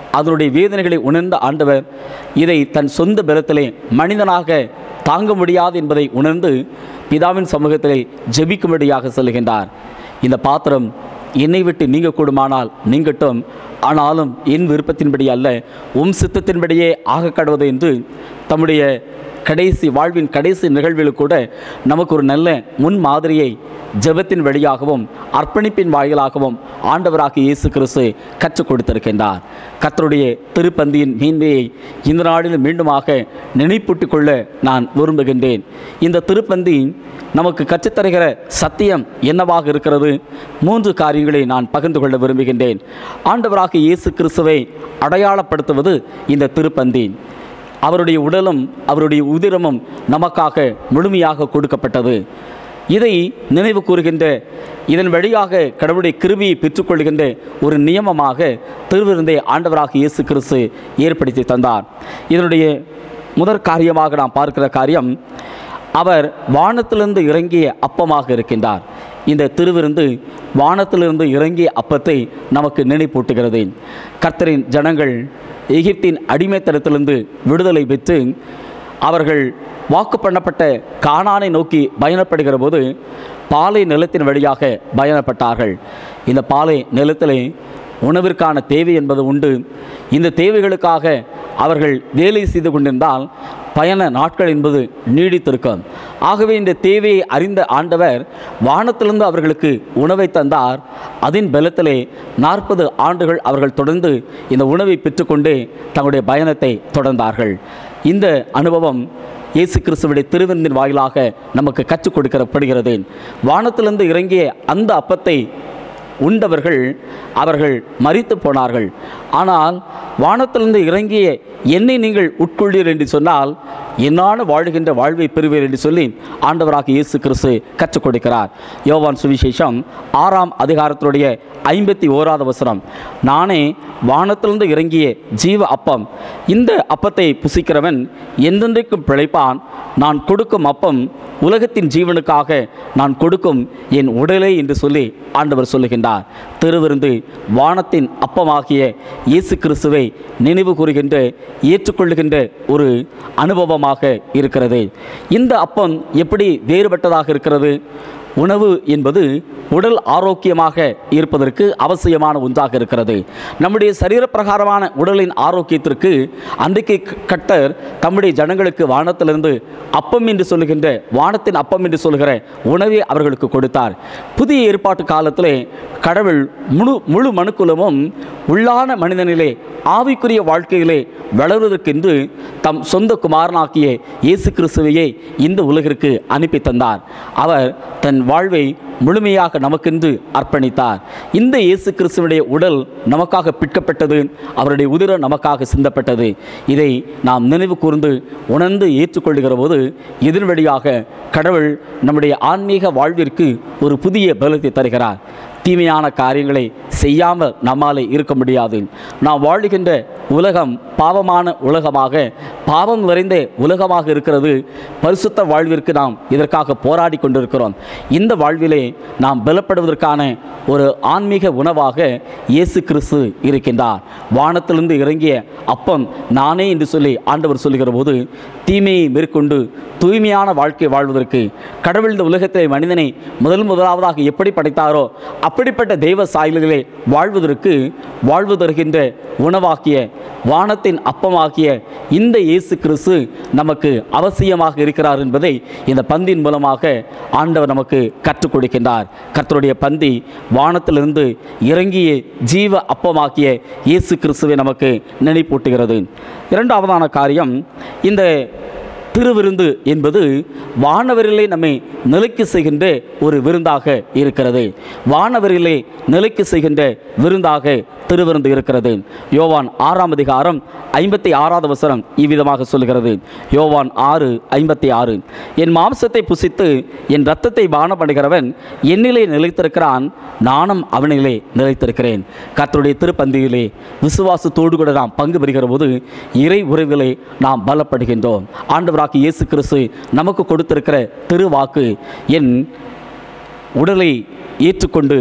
அதனுடைய வேதனைகளை உணர்ந்த ஆண்டவர் இதை தன் சொந்த பலத்திலே மனிதனாக தாங்க முடியாது என்பதை உணர்ந்து பிதாவின் சமூகத்திலே ஜெபிக்கும்படியாக சொல்லுகின்றார் இந்த பாத்திரம் என்னை விட்டு நீங்க கூடுமானால் நீங்கட்டும் ஆனாலும் என் விருப்பத்தின்படி அல்ல உம் சித்தத்தின்படியே ஆக கடவுது என்று தம்முடைய கடைசி வாழ்வின் கடைசி நிகழ்வில் கூட நமக்கு ஒரு நல்ல முன் மாதிரியை ஜெபத்தின் வழியாகவும் அர்ப்பணிப்பின் வாயிலாகவும் ஆண்டவராக இயேசு கிறிஸ்து கற்றுக் கொடுத்திருக்கின்றார் கர்த்தருடைய திருப்பந்தியின் மேன்மையை இந்த நாளில் மீண்டுமாக நினைப்பூட்டிக் கொள்ள நான் விரும்புகின்றேன் இந்த திருப்பந்தி நமக்கு கற்றுத்தருகிற சத்தியம் என்னவாக இருக்கிறது மூன்று காரியங்களை நான் பகிர்ந்து கொள்ள விரும்புகின்றேன் ஆண்டவராக இயேசு கிறிஸ்துவை அடையாளப்படுத்துவது இந்த திருப்பந்தி அவருடைய உடலும் அவருடைய உதிரமும் நமக்காக முழுமையாக கொடுக்கப்பட்டது இதை நினைவு கூறுகின்ற இதன் வழியாக கடவுளுடைய கிருபியை பெற்றுக்கொள்கின்ற ஒரு நியமமாக திருவிருந்தை ஆண்டவராக இயேசு கிறிஸ்து ஏற்படுத்தி தந்தார் இதனுடைய முதற் காரியமாக நாம் பார்க்கிற காரியம் அவர் வானத்திலிருந்து இறங்கிய அப்பமாக இருக்கின்றார் இந்த திருவிருந்து வானத்திலிருந்து இறங்கிய அப்பத்தை நமக்கு நினைப்பூட்டுகிறது கர்த்தரின் ஜனங்கள் எகிப்தின் அடிமைத்தனத்திலிருந்து விடுதலை பெற்று அவர்கள் வாக்கு பண்ணப்பட்ட கானானை நோக்கி பயணப்படுகிற போது பாலை நிலத்தின் வழியாக பயணப்பட்டார்கள் இந்த பாலை நிலத்திலே உணவிற்கான தேவை என்பது உண்டு இந்த தேவைகளுக்காக அவர்கள் வேலை செய்து கொண்டிருந்தால் பயண நாட்கள் என்பது நீடித்திருக்கும் ஆகவே இந்த தேவையை அறிந்த ஆண்டவர் வானத்திலிருந்து அவர்களுக்கு உணவை தந்தார் அதன் பலத்திலே நாற்பது ஆண்டுகள் அவர்கள் தொடர்ந்து இந்த உணவை பெற்றுக்கொண்டு தங்களுடைய பயணத்தை தொடர்ந்தார்கள் இந்த அனுபவம் இயேசு கிறிஸ்துவுடைய திருவிருந்தின் வாயிலாக நமக்கு கற்றுக் கொடுக்கப்படுகிறது வானத்திலிருந்து இறங்கிய அந்த அப்பத்தை உண்டவர்கள் அவர்கள் மரித்து போனார்கள் ஆனால் வானத்திலிருந்து இறங்கிய என்னை நீங்கள் உட்கொள்ளீர் என்று சொன்னால் என்னான வாழுகின்ற வாழ்வை பெறுவீர் என்று சொல்லி ஆண்டவராக இயேசு கிறிஸ்து கற்றுக் கொடுக்கிறார் யோவான் சுவிசேஷம் ஆறாம் அதிகாரத்தினுடைய ஐம்பத்தி ஓராவது வசனம் நானே வானத்திலிருந்து இறங்கிய ஜீவ அப்பம் இந்த அப்பத்தை புசிக்கிறவன் என்றென்றைக்கும் பிழைப்பான் நான் கொடுக்கும் அப்பம் உலகத்தின் ஜீவனுக்காக நான் கொடுக்கும் என் உடலே என்று சொல்லி ஆண்டவர் சொல்லுகின்றார் திருவிருந்து வானத்தின் அப்பமாகிய இயேசு கிறிஸ்துவை நினைவு கூறுகின்ற ஏற்றுக்கொள்ளுகின்ற ஒரு அனுபவமாக இருக்கிறது இந்த அப்பம் எப்படி வேறுபட்டதாக இருக்கிறது உணவு என்பது உடல் ஆரோக்கியமாக இருப்பதற்கு அவசியமான ஒன்றாக இருக்கிறது நம்முடைய சரீரப்பிரகாரமான உடலின் ஆரோக்கியத்திற்கு அன்றைக்கு கட்டர் தம்முடைய ஜனங்களுக்கு வானத்திலிருந்து அப்பம் என்று சொல்லுகின்ற வானத்தின் அப்பம் என்று சொல்கிற உணவை அவர்களுக்கு கொடுத்தார் புதிய ஏற்பாட்டு காலத்திலே கடவுள் முழு முழு மனுக்குலமும் உள்ளான மனிதனிலே ஆவிக்குரிய வாழ்க்கையிலே வளருவதற்கென்று தம் சொந்த குமாரனாக்கிய இயேசு கிறிஸ்துவையே இந்த உலகிற்கு அனுப்பி தந்தார் அவர் தன் வாழ்வை முழுமையாக நமக்கென்று அர்ப்பணித்தார் இந்த இயேசு கிறிஸ்துவனுடைய உடல் நமக்காக பிற்கப்பட்டது அவருடைய உதிரம் நமக்காக சிந்தப்பட்டது இதை நாம் நினைவு கூர்ந்து உணர்ந்து ஏற்றுக்கொள்ளுகிற போது இதன் வழியாக கடவுள் நம்முடைய ஆன்மீக வாழ்விற்கு ஒரு புதிய பலத்தை தருகிறார் தீமையான காரியங்களை செய்யாமல் நம்மாலே இருக்க முடியாது நாம் வாழுகின்ற உலகம் பாவமான உலகமாக பாவம் நிறைந்த உலகமாக இருக்கிறது பரிசுத்த வாழ்விற்கு நாம் இதற்காக போராடி கொண்டிருக்கிறோம் இந்த வாழ்விலே நாம் பலப்படுவதற்கான ஒரு ஆன்மீக உணவாக இயேசு கிறிஸ்து இருக்கின்றார் வானத்திலிருந்து இறங்கிய அப்பம் நானே என்று சொல்லி ஆண்டவர் சொல்லுகிற போது தீமையை மேற்கொண்டு தூய்மையான வாழ்க்கை வாழ்வதற்கு கடவுள் இந்த உலகத்தை மனிதனை முதல் முதலாவதாக எப்படி படைத்தாரோ அப்படிப்பட்ட தெய்வ சாயல்களே வாழ்வதற்கு வாழ்வு தருகின்ற உணவாக்கிய வானத்தின் அப்பமாகிய இந்த இயேசு கிறிஸ்து நமக்கு அவசியமாக இருக்கிறார் என்பதை இந்த பந்தின் மூலமாக ஆண்டவர் நமக்கு கற்றுக் கொடுக்கின்றார் கர்த்தருடைய பந்தி வானத்திலிருந்து இறங்கிய ஜீவ அப்பமாக்கிய இயேசு கிறிஸ்துவை நமக்கு நினைப்பூட்டுகிறது இரண்டாவதான காரியம் இந்த திருவிருந்து என்பது வானவரிலே நம்மை நிலைக்கு செய்கின்ற ஒரு விருந்தாக இருக்கிறது வானவரிலே நிலைக்கு செய்கின்ற விருந்தாக திருவிருந்து இருக்கிறது யோவான் ஆறாம் அதிகாரம் ஐம்பத்தி ஆறாவது வசனம் இவ்விதமாக சொல்கிறது யோவான் ஆறு ஐம்பத்தி ஆறு என் மாம்சத்தை புசித்து என் இரத்தத்தை பானப்படுகிறவன் என்னிலே நிலைத்திருக்கிறான் நானும் அவனிலே நிலைத்திருக்கிறேன் கர்த்தருடைய திருப்பந்தியிலே விசுவாசத்தோடு கூட நாம் பங்கு பெறுகிற போது இறை உறவிலே நாம் பலப்படுகின்றோம் ஆண்டவராகிய இயேசு கிறிஸ்து நமக்கு கொடுத்திருக்கிற திருவாக்கு என் உடலை ஏற்றுக்கொண்டு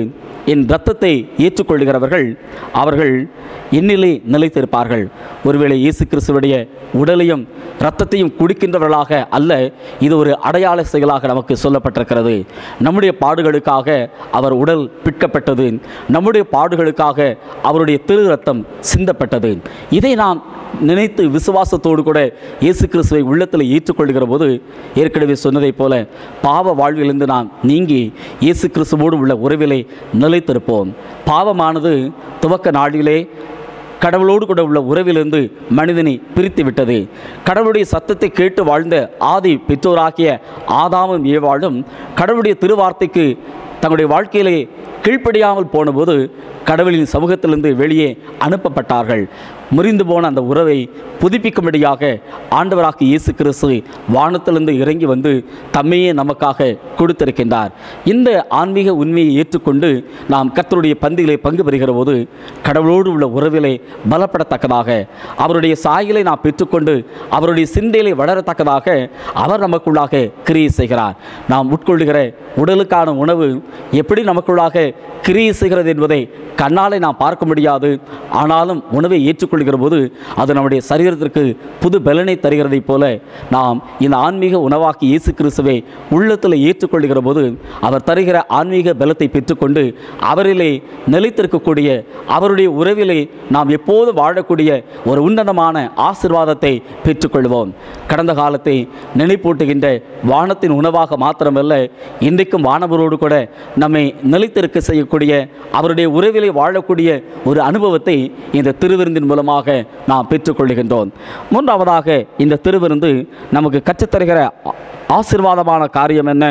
என் இரத்தத்தை ஏற்றுக்கொள்கிறவர்கள் அவர்கள் என்னிலே நிலைத்திருப்பார்கள் ஒருவேளை இயேசு கிறிஸ்துவுடைய உடலையும் இரத்தத்தையும் குடிக்கின்றவர்களாக அல்ல இது ஒரு அடையாள செயலாக நமக்கு சொல்லப்பட்டிருக்கிறது நம்முடைய பாடுகளுக்காக அவர் உடல் பிற்கப்பட்டது நம்முடைய பாடுகளுக்காக அவருடைய திரு ரத்தம் சிந்தப்பட்டது இதை நாம் நினைத்து விசுவாசத்தோடு கூட இயேசு கிறிஸ்துவை உள்ளத்தில் ஏற்றுக்கொள்கிற போது ஏற்கனவே சொன்னதைப் போல பாவ வாழ்விலிருந்து நாம் நீங்கி இயேசு கிறிஸ்துவோடு உள்ள உறவிலே நிலைத்திருப்போம் பாவமானது துவக்க நாளிலே கடவுளோடு கூட உள்ள உறவிலிருந்து மனிதனை பிரித்து விட்டது கடவுளுடைய சத்தத்தை கேட்டு வாழ்ந்த ஆதி பெற்றோராகிய ஆதாமும் ஏவாளும் கடவுளுடைய திருவார்த்தைக்கு தங்களுடைய வாழ்க்கையிலே கீழ்ப்படியாமல் போனபோது கடவுளின் சமூகத்திலிருந்து வெளியே அனுப்பப்பட்டார்கள் முறிந்து போன அந்த உறவை புதுப்பிக்கும்படியாக ஆண்டவராக இயேசு கிறிஸ்து வானத்திலிருந்து இறங்கி வந்து தம்மையே நமக்காக கொடுத்திருக்கின்றார் இந்த ஆன்மீக உண்மையை ஏற்றுக்கொண்டு நாம் கர்த்தருடைய பந்திகளை பங்கு பெறுகிற போது கடவுளோடு உள்ள உறவிலே பலப்படத்தக்கதாக அவருடைய சாயலை நாம் பெற்றுக்கொண்டு அவருடைய சிந்தையிலே வளரத்தக்கதாக அவர் நமக்குள்ளாக கிரியை செய்கிறார் நாம் உட்கொள்ளுகிற உடலுக்கான உணவு எப்படி நமக்குள்ளாக கிரியை செய்கிறது என்பதை கண்ணாலே நாம் பார்க்க முடியாது ஆனாலும் உணவை ஏற்றுக்கொள்கிற போது அது நம்முடைய சரீரத்திற்கு புது பலனை தருகிறதைப் போல நாம் இந்த ஆன்மீக உணவாக்கி இயேசு கிறிஸ்துவை உள்ளத்தில் ஏற்றுக்கொள்கிற போது அவர் தருகிற ஆன்மீக பலத்தை பெற்றுக்கொண்டு அவரிலே நிலைத்திருக்கக்கூடிய அவருடைய உறவிலே நாம் எப்போது வாழக்கூடிய ஒரு உன்னதமான ஆசிர்வாதத்தை பெற்றுக்கொள்வோம் கடந்த காலத்தை நினைப்பூட்டுகின்ற வானத்தின் உணவாக மாத்திரமல்ல இன்றைக்கும் வானவரோடு கூட நம்மை நிலைத்திருக்க செய்யக்கூடிய அவருடைய உறவிலே வாழக்கூடிய ஒரு அனுபவத்தை இந்த திருவிருந்தின் மூலமாக நாம் பெற்றுக்கொள்கின்றோம் மூன்றாவதாக இந்த திருவிருந்து நமக்கு கற்றுத்தருகிற ஆ- ஆசீர்வாதமான காரியம் என்ன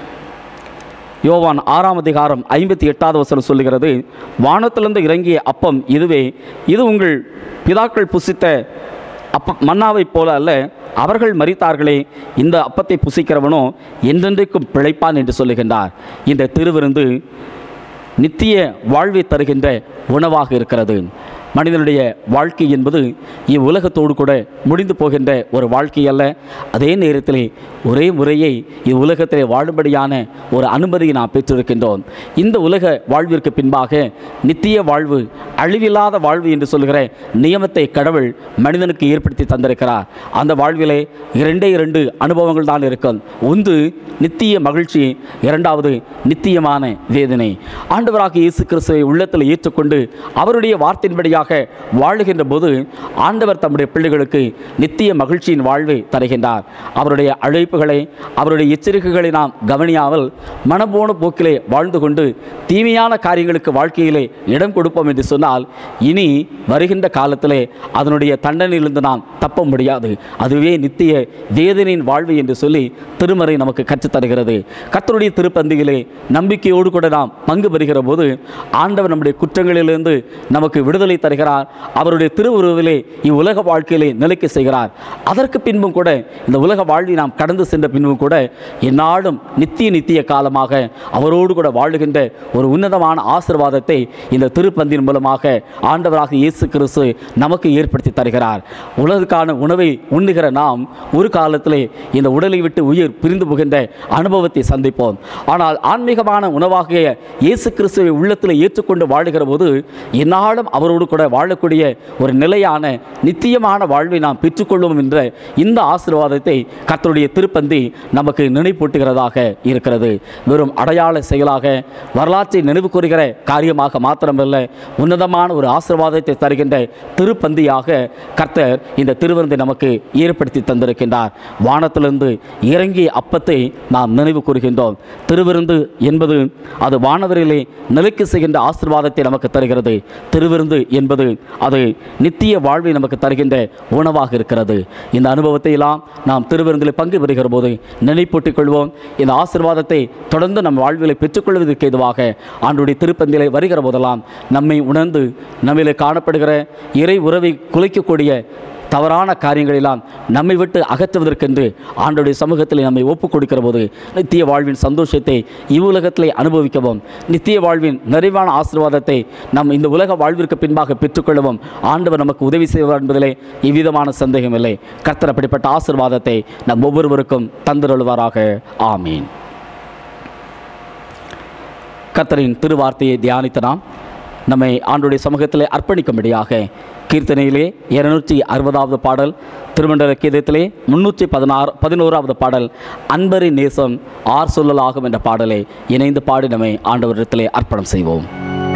யோவான் ஆறாம் அதிகாரம் ஐம்பத்தி எட்டாவது வசனம் சொல்லுகிறது வானத்திலிருந்து இறங்கிய அப்பம் இதுவே இது உங்கள் பிதாக்கள் புசித்த அப்ப மன்னாவைப் போல அல்ல அவர்கள் மரித்தார்களே இந்த அப்பத்தை புசிக்கிறவனோ என்றென்றைக்கும் பிழைப்பான் என்று சொல்லுகின்றார் இந்த திருவிருந்து நித்திய வாழ்வை தருகின்ற உணவாக இருக்கிறது மனிதனுடைய வாழ்க்கை என்பது இவ்வுலகத்தோடு கூட முடிந்து போகின்ற ஒரு வாழ்க்கை அல்ல அதே நேரத்திலே ஒரே முறையை இவ்வுலகத்திலே வாழும்படியான ஒரு அனுமதியை நாம் பெற்றிருக்கின்றோம் இந்த உலக வாழ்விற்கு பின்பாக நித்திய வாழ்வு அழிவில்லாத வாழ்வு என்று சொல்கிற நியமத்தை கடவுள் மனிதனுக்கு ஏற்படுத்தி தந்திருக்கிறார் அந்த வாழ்விலே இரண்டே இரண்டு அனுபவங்கள் தான் இருக்கும் ஒன்று நித்திய மகிழ்ச்சி இரண்டாவது நித்தியமான வேதனை ஆண்டவராக இயேசு கிறிஸ்துவை உள்ளத்தில் ஏற்றுக்கொண்டு அவருடைய வார்த்தையின்படியாக வாழுகின்ற போது ஆண்டவர் தம்முடைய பிள்ளைகளுக்கு நித்திய மகிழ்ச்சியின் வாழ்வை தருகின்றார் அவருடைய அழைப்புகளை அவருடைய எச்சரிக்கைகளை நாம் கவனியாமல் மனப்போன போக்கிலே வாழ்ந்து கொண்டு தீமையான காரியங்களுக்கு வாழ்க்கையிலே இடம் கொடுப்போம் என்று சொன்னால் இனி வருகின்ற காலத்திலே அதனுடைய தண்டனையிலிருந்து நாம் தப்ப முடியாது அதுவே நித்திய வேதனையின் வாழ்வு என்று சொல்லி திருமறை நமக்கு கற்றுத் தருகிறது கர்த்தருடைய திருப்பந்தியிலே நம்பிக்கையோடு கூட நாம் பங்கு பெறுகிற போது ஆண்டவர் நம்முடைய குற்றங்களிலிருந்து நமக்கு விடுதலை தருகிறார் அவருடைய திருவுருவிலே இவ்வுலக வாழ்க்கையிலே நிலைக்க செய்கிறார் அதற்கு பின்பும் கூட இந்த உலக வாழ்வை நாம் கடந்து சென்ற பின்பும் கூட எந்நாளும் நித்திய நித்திய காலமாக அவரோடு கூட வாழுகின்ற ஒரு உன்னதமான ஆசீர்வாதத்தை இந்த திருப்பந்தின் மூலமாக ஆண்டவராக இயேசு கிறிஸ்து நமக்கு ஏற்படுத்தி தருகிறார் உலகுக்கான உணவை உண்ணுகிற நாம் ஒரு காலத்திலே இந்த உடலை விட்டு உயிர் பிரிந்து போகின்ற அனுபவத்தை சந்திப்போம் ஆனால் ஆன்மீகமான உணவாகிய இயேசு கிறிஸ்துவை உள்ளத்தில் ஏற்றுக்கொண்டு வாழுகிற போது எந்நாளும் அவரோடு கூட வாழக்கூடிய ஒரு நிலையான நித்தியமான வாழ்வை நாம் பெற்றுக்கொள்வோம் என்ற இந்த ஆசீர்வாதத்தை கர்த்தருடைய திருப்பந்தி நமக்கு நினைப்பூட்டுகிறதாக இருக்கிறது வெறும் அடையாள செயலாக வரலாற்றை நினைவு கூறுகிற காரியமாக மாத்திரமல்ல உன்னதமான ஒரு ஆசீர்வாதத்தை தருகின்ற திருப்பந்தியாக கர்த்தர் இந்த திருவிருந்தை நமக்கு ஏற்படுத்தி தந்திருக்கின்றார் வானத்திலிருந்து இறங்கிய அப்பத்தை நாம் நினைவு கூறுகின்றோம் திருவிருந்து என்பது அது வானவரிலே நிலைக்கு செய்கின்ற ஆசீர்வாதத்தை நமக்கு தருகிறது திருவிருந்து என்பது அது நித்திய வாழ்வை நமக்கு தருகின்ற உணவாக இருக்கிறது இந்த அனுபவத்தை எல்லாம் நாம் திருவிருந்தில் பங்கு பெறுகிற போது நினைப்பூட்டிக் கொள்வோம் இந்த ஆசீர்வாதத்தை தொடர்ந்து நம் வாழ்விலை பெற்றுக்கொள்வதற்கு ஏதுவாக ஆண்டுடைய திருப்பந்திலை வருகிற போதெல்லாம் நம்மை உணர்ந்து நம்மிலே காணப்படுகிற இறை உறவை குலைக்கக்கூடிய தவறான காரியங்களெல்லாம் நம்மை விட்டு அகற்றுவதற்கென்று ஆண்டோடைய சமூகத்தில் நம்மை ஒப்புக் கொடுக்கிற போது நித்திய வாழ்வின் சந்தோஷத்தை இவ்வுலகத்திலே அனுபவிக்கவும் நித்திய வாழ்வின் நிறைவான ஆசீர்வாதத்தை நம் இந்த உலக வாழ்விற்கு பின்பாக பெற்றுக்கொள்ளவும் ஆண்டவர் நமக்கு உதவி செய்வார் என்பதிலே இவ்விதமான சந்தேகமில்லை கர்த்தர் அப்படிப்பட்ட ஆசீர்வாதத்தை நம் ஒவ்வொருவருக்கும் தந்திருள்வாராக ஆமீன் கர்த்தரின் திருவார்த்தையை தியானித்த நாம் நம்மை ஆண்டுடைய சமூகத்திலே அர்ப்பணிக்கும்படியாக கீர்த்தனையிலே இருநூற்றி அறுபதாவது பாடல் திருமண்டல கீதத்திலே முன்னூற்றி பதினாறு பதினோராவது பாடல் அன்பரின் நேசம் ஆர் சொல்லலாகும் என்ற பாடலை இணைந்து பாடி நம்மை ஆண்டவரிடத்திலே அர்ப்பணம் செய்வோம்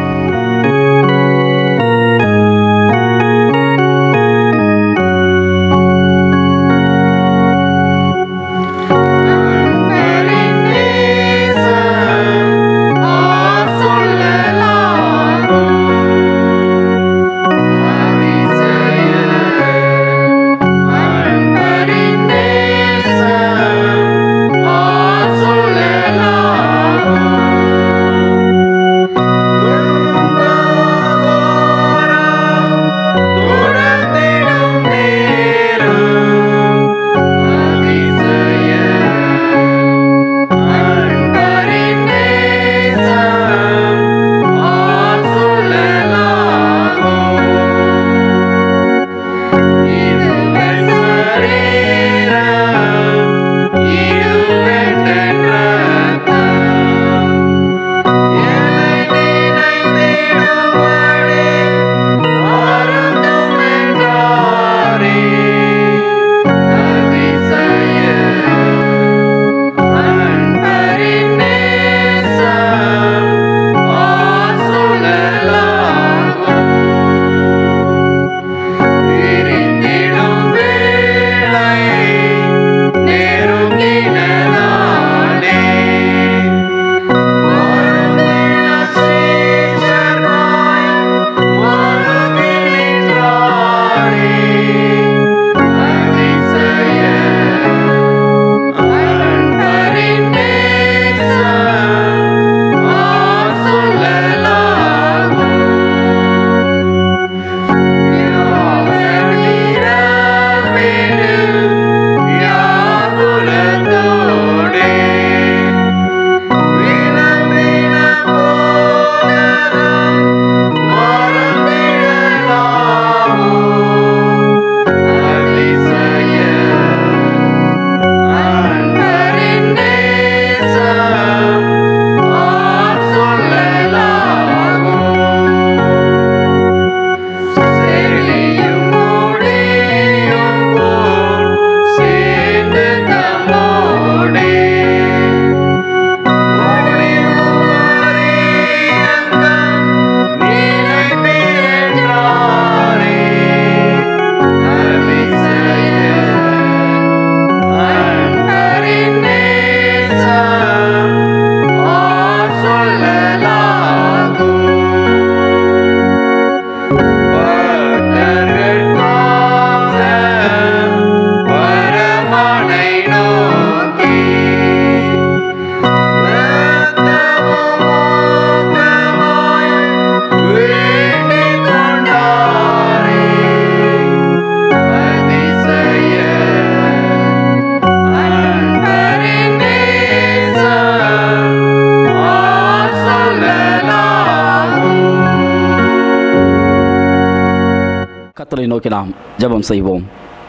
கர்த்தரை நோக்கி நாம் ஜெபம் செய்வோம்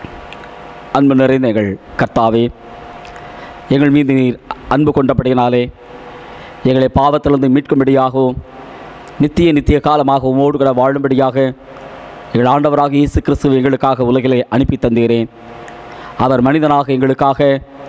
அன்பு நிறைந்த எங்கள் கர்த்தாவே எங்கள் மீது நீர் அன்பு கொண்டபடியினாலே எங்களை பாவத்திலிருந்து மீட்கும்படியாகவும் நித்திய நித்திய காலமாக உமோடு கூட வாழும்படியாக எங்கள் ஆண்டவராக இயேசு கிறிஸ்துவ எங்களுக்காக உலகிலே அனுப்பி தந்தீரேன் அவர் மனிதனாக எங்களுக்காக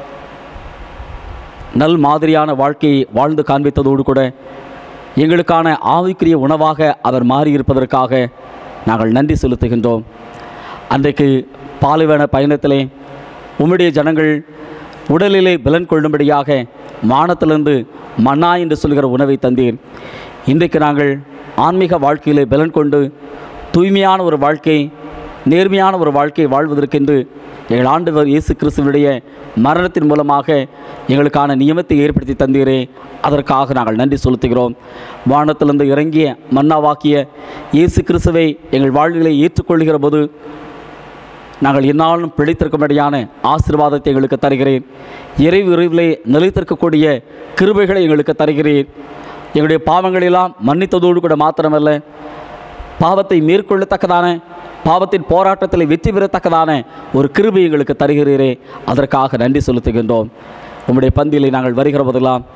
நல் மாதிரியான வாழ்க்கையை வாழ்ந்து காண்பித்ததோடு கூட எங்களுக்கான ஆவிக்குரிய உணவாக அவர் மாறியிருப்பதற்காக நாங்கள் நன்றி செலுத்துகின்றோம் அன்றைக்கு பாலைவன பயணத்திலே உம்முடைய ஜனங்கள் உடலிலே பலன் கொள்ளும்படியாக வானத்திலிருந்து மன்னா என்று சொல்கிற உணவை தந்தீர் இன்றைக்கு நாங்கள் ஆன்மீக வாழ்க்கையிலே பலன் கொண்டு தூய்மையான ஒரு வாழ்க்கை நேர்மையான ஒரு வாழ்க்கை வாழ்வதற்கென்று எங்கள் ஆண்டவர் இயேசு கிறிஸ்துவனுடைய மரணத்தின் மூலமாக எங்களுக்கான நியமத்தை ஏற்படுத்தி தந்தீரே அதற்காக நாங்கள் நன்றி செலுத்துகிறோம் வானத்திலிருந்து இறங்கிய மன்னாவாக்கிய இயேசு கிறிஸ்துவை எங்கள் வாழ்விலை ஏற்றுக்கொள்கிற போது நாங்கள் என்னாலும் பிழைத்திருக்கும்படியான ஆசீர்வாதத்தை எங்களுக்கு தருகிறேன் இறை விரைவிலே நிலைத்திருக்கக்கூடிய கிருபைகளை எங்களுக்கு தருகிறேன் எங்களுடைய பாவங்களெல்லாம் மன்னித்ததோடு கூட மாத்திரமல்ல பாவத்தை மேற்கொள்ளத்தக்கதான பாவத்தின் போராட்டத்தில் வெற்றி பெறத்தக்கதான ஒரு கிருபை எங்களுக்கு தருகிறீரே அதற்காக நன்றி செலுத்துகின்றோம் உம்முடைய பந்தியிலே நாங்கள் வருகிற போதெல்லாம்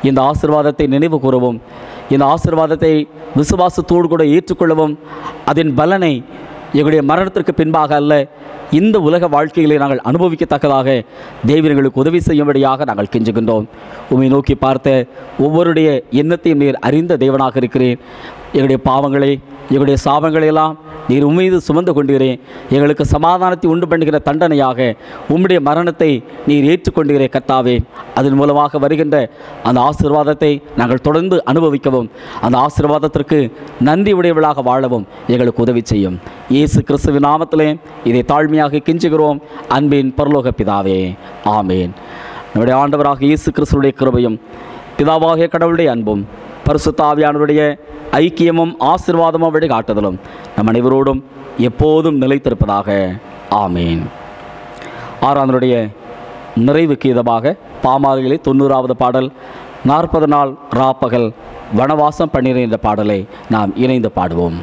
இந்த ஆசீர்வாதத்தை நினைவு கூறவும் இந்த ஆசீர்வாதத்தை விசுவாசத்தோடு கூட ஏற்றுக்கொள்ளவும் அதன் பலனை எங்களுடைய மரணத்திற்கு பின்பாக அல்ல இந்த உலக வாழ்க்கையிலே நாங்கள் அனுபவிக்கத்தக்கதாக தேவர்களுக்கு உதவி செய்யும்படியாக நாங்கள் கெஞ்சுகின்றோம் உம்மை நோக்கி பார்த்த ஒவ்வொருடைய எண்ணத்தையும் நீர் அறிந்த தேவனாக இருக்கிறேன் எங்களுடைய பாவங்களை எங்களுடைய சாபங்களை எல்லாம் நீர் உம்மீது சுமந்து கொண்டீரே எங்களுக்கு சமாதானத்தை உண்டு பண்ணுகிற தண்டனையாக உம்முடைய மரணத்தை நீர் ஏற்றுக்கொண்டீரே கர்த்தாவே அதன் மூலமாக வருகின்ற அந்த ஆசீர்வாதத்தை நாங்கள் தொடர்ந்து அனுபவிக்கவும் அந்த ஆசீர்வாதத்திற்கு நன்றி உடையவளாக வாழவும் எங்களுக்கு உதவி செய்யும் இயேசு கிறிஸ்துவின் நாமத்திலே இதை தாழ்மையாக கெஞ்சுகிறோம் அன்பின் பரலோக பிதாவே ஆமேன் நம்முடைய ஆண்டவராக இயேசு கிறிஸ்துடைய கிருபையும் பிதாவாகிய கடவுளுடைய அன்பும் பரிசுத்தாவியானவருடைய ஐக்கியமும் ஆசீர்வாதமும் வழிகாட்டுதலும் நம் அனைவரோடும் எப்போதும் நிலைத்திருப்பதாக ஆமீன் ஆறாந்தனுடைய நிறைவு கீதமாக பாமாரிகளே தொண்ணூறாவது பாடல் நாற்பது நாள் ராப்பகல் வனவாசம் பண்ணின என்ற பாடலை நாம் இணைந்து பாடுவோம்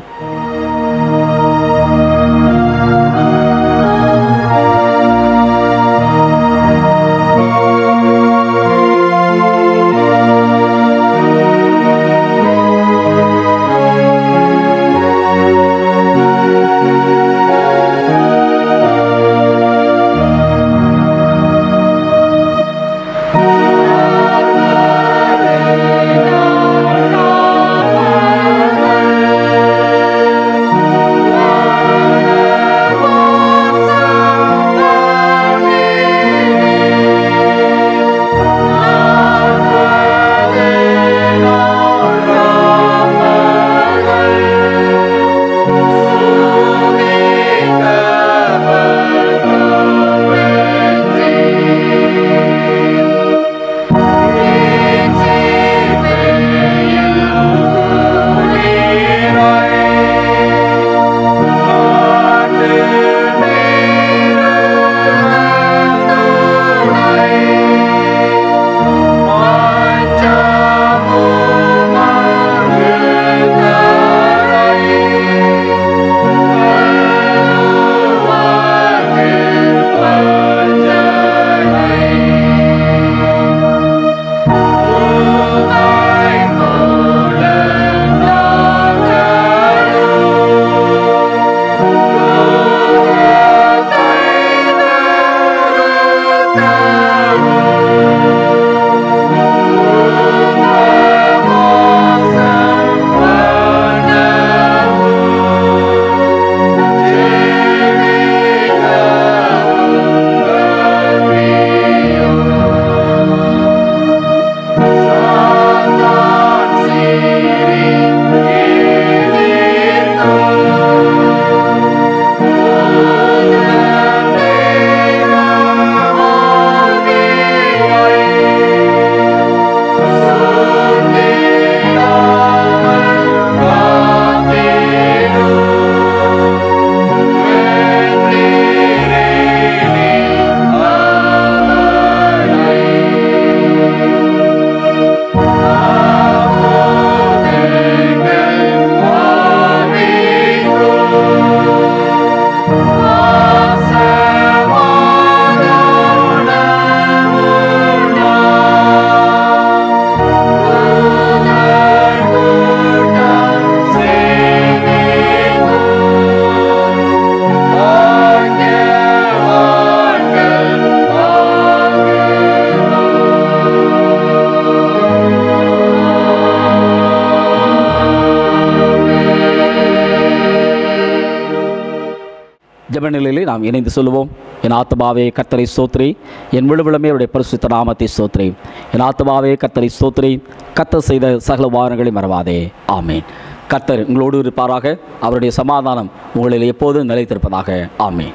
ஜெபநிலையிலே நாம் இணைந்து சொல்லுவோம் என் ஆத்மாவே கர்த்தரை ஸ்தோத்ரி என் விழுவிளமே அவருடைய பரிசுத்த நாமத்தை ஸ்தோத்ரி என் ஆத்மாவே கர்த்தரை ஸ்தோத்ரி கர்த்தர் செய்த சகல வாரங்களை மறவாதே ஆமேன் கர்த்தர் உங்களோடு இருப்பாராக அவருடைய சமாதானம் உங்களில் எப்போதும் நிலைத்திருப்பதாக ஆமேன்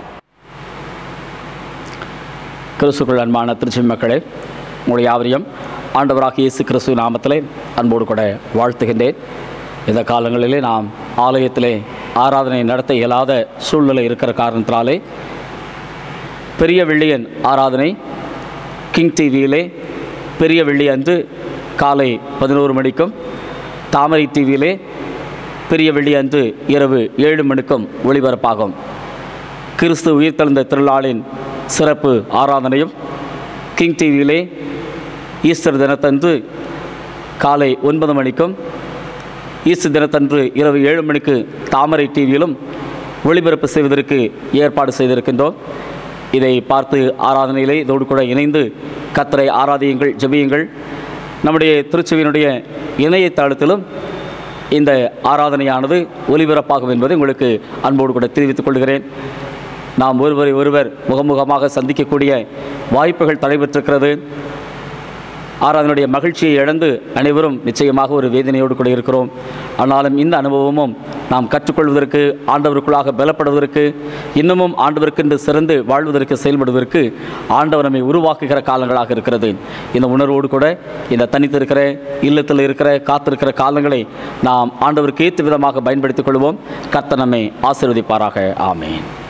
கிறிஸ்துக்கள் அன்பான திருச்சி மக்களே உங்களுடைய யாவரையும் ஆண்டவராக இயேசு கிறிஸ்து நாமத்திலே அன்போடு கூட வாழ்த்துகின்றேன் இந்த காலங்களிலே நாம் ஆலயத்திலே ஆராதனை நடத்த இயலாத சூழ்நிலை இருக்கிற காரணத்தினாலே பெரிய வெள்ளியன் ஆராதனை கிங் டிவியிலே பெரிய வெள்ளி அன்று காலை பதினோரு மணிக்கும் தாமரை டிவியிலே பெரிய வெள்ளி அன்று இரவு ஏழு மணிக்கும் ஒளிபரப்பாகும் கிறிஸ்து உயிர்த்தெழுந்த திருநாளின் சிறப்பு ஆராதனையும் கிங் டிவியிலே ஈஸ்டர் தினத்தன்று காலை ஒன்பது மணிக்கும் ஈஸ்டர் தினத்தன்று இரவு ஏழு மணிக்கு தாமரை டிவியிலும் ஒளிபரப்பு செய்வதற்கு ஏற்பாடு செய்திருக்கின்றோம் இதை பார்த்து ஆராதனையிலே இதோடு கூட இணைந்து கத்தரை ஆராதியுங்கள் ஜெபியுங்கள் நம்முடைய திருச்செவியினுடைய இணையதளத்திலும் இந்த ஆராதனையானது ஒலிபரப்பாகும் என்பதை உங்களுக்கு அன்போடு கூட தெரிவித்துக் கொள்கிறேன் நாம் ஒருவரை ஒருவர் முகமுகமாக சந்திக்கக்கூடிய வாய்ப்புகள் நடைபெற்றிருக்கிறது ஆராதனுடைய மகிழ்ச்சியை இழந்து அனைவரும் நிச்சயமாக ஒரு வேதனையோடு கூட இருக்கிறோம் ஆனாலும் இந்த அனுபவமும் நாம் கற்றுக்கொள்வதற்கு ஆண்டவருக்குள்ளாக பலப்படுவதற்கு இன்னமும் ஆண்டவருக்கென்று சிறந்து வாழ்வதற்கு செயல்படுவதற்கு ஆண்டவர் நம்மை உருவாக்குகிற காலங்களாக இருக்கிறது இந்த உணர்வோடு கூட இந்த தனித்திருக்கிற இல்லத்தில் இருக்கிற காத்திருக்கிற காலங்களை நாம் ஆண்டவருக்கு ஏற்ற விதமாக பயன்படுத்திக் கொள்வோம் கர்த்தர் நம்மை ஆசீர்வதிப்பாராக ஆமென்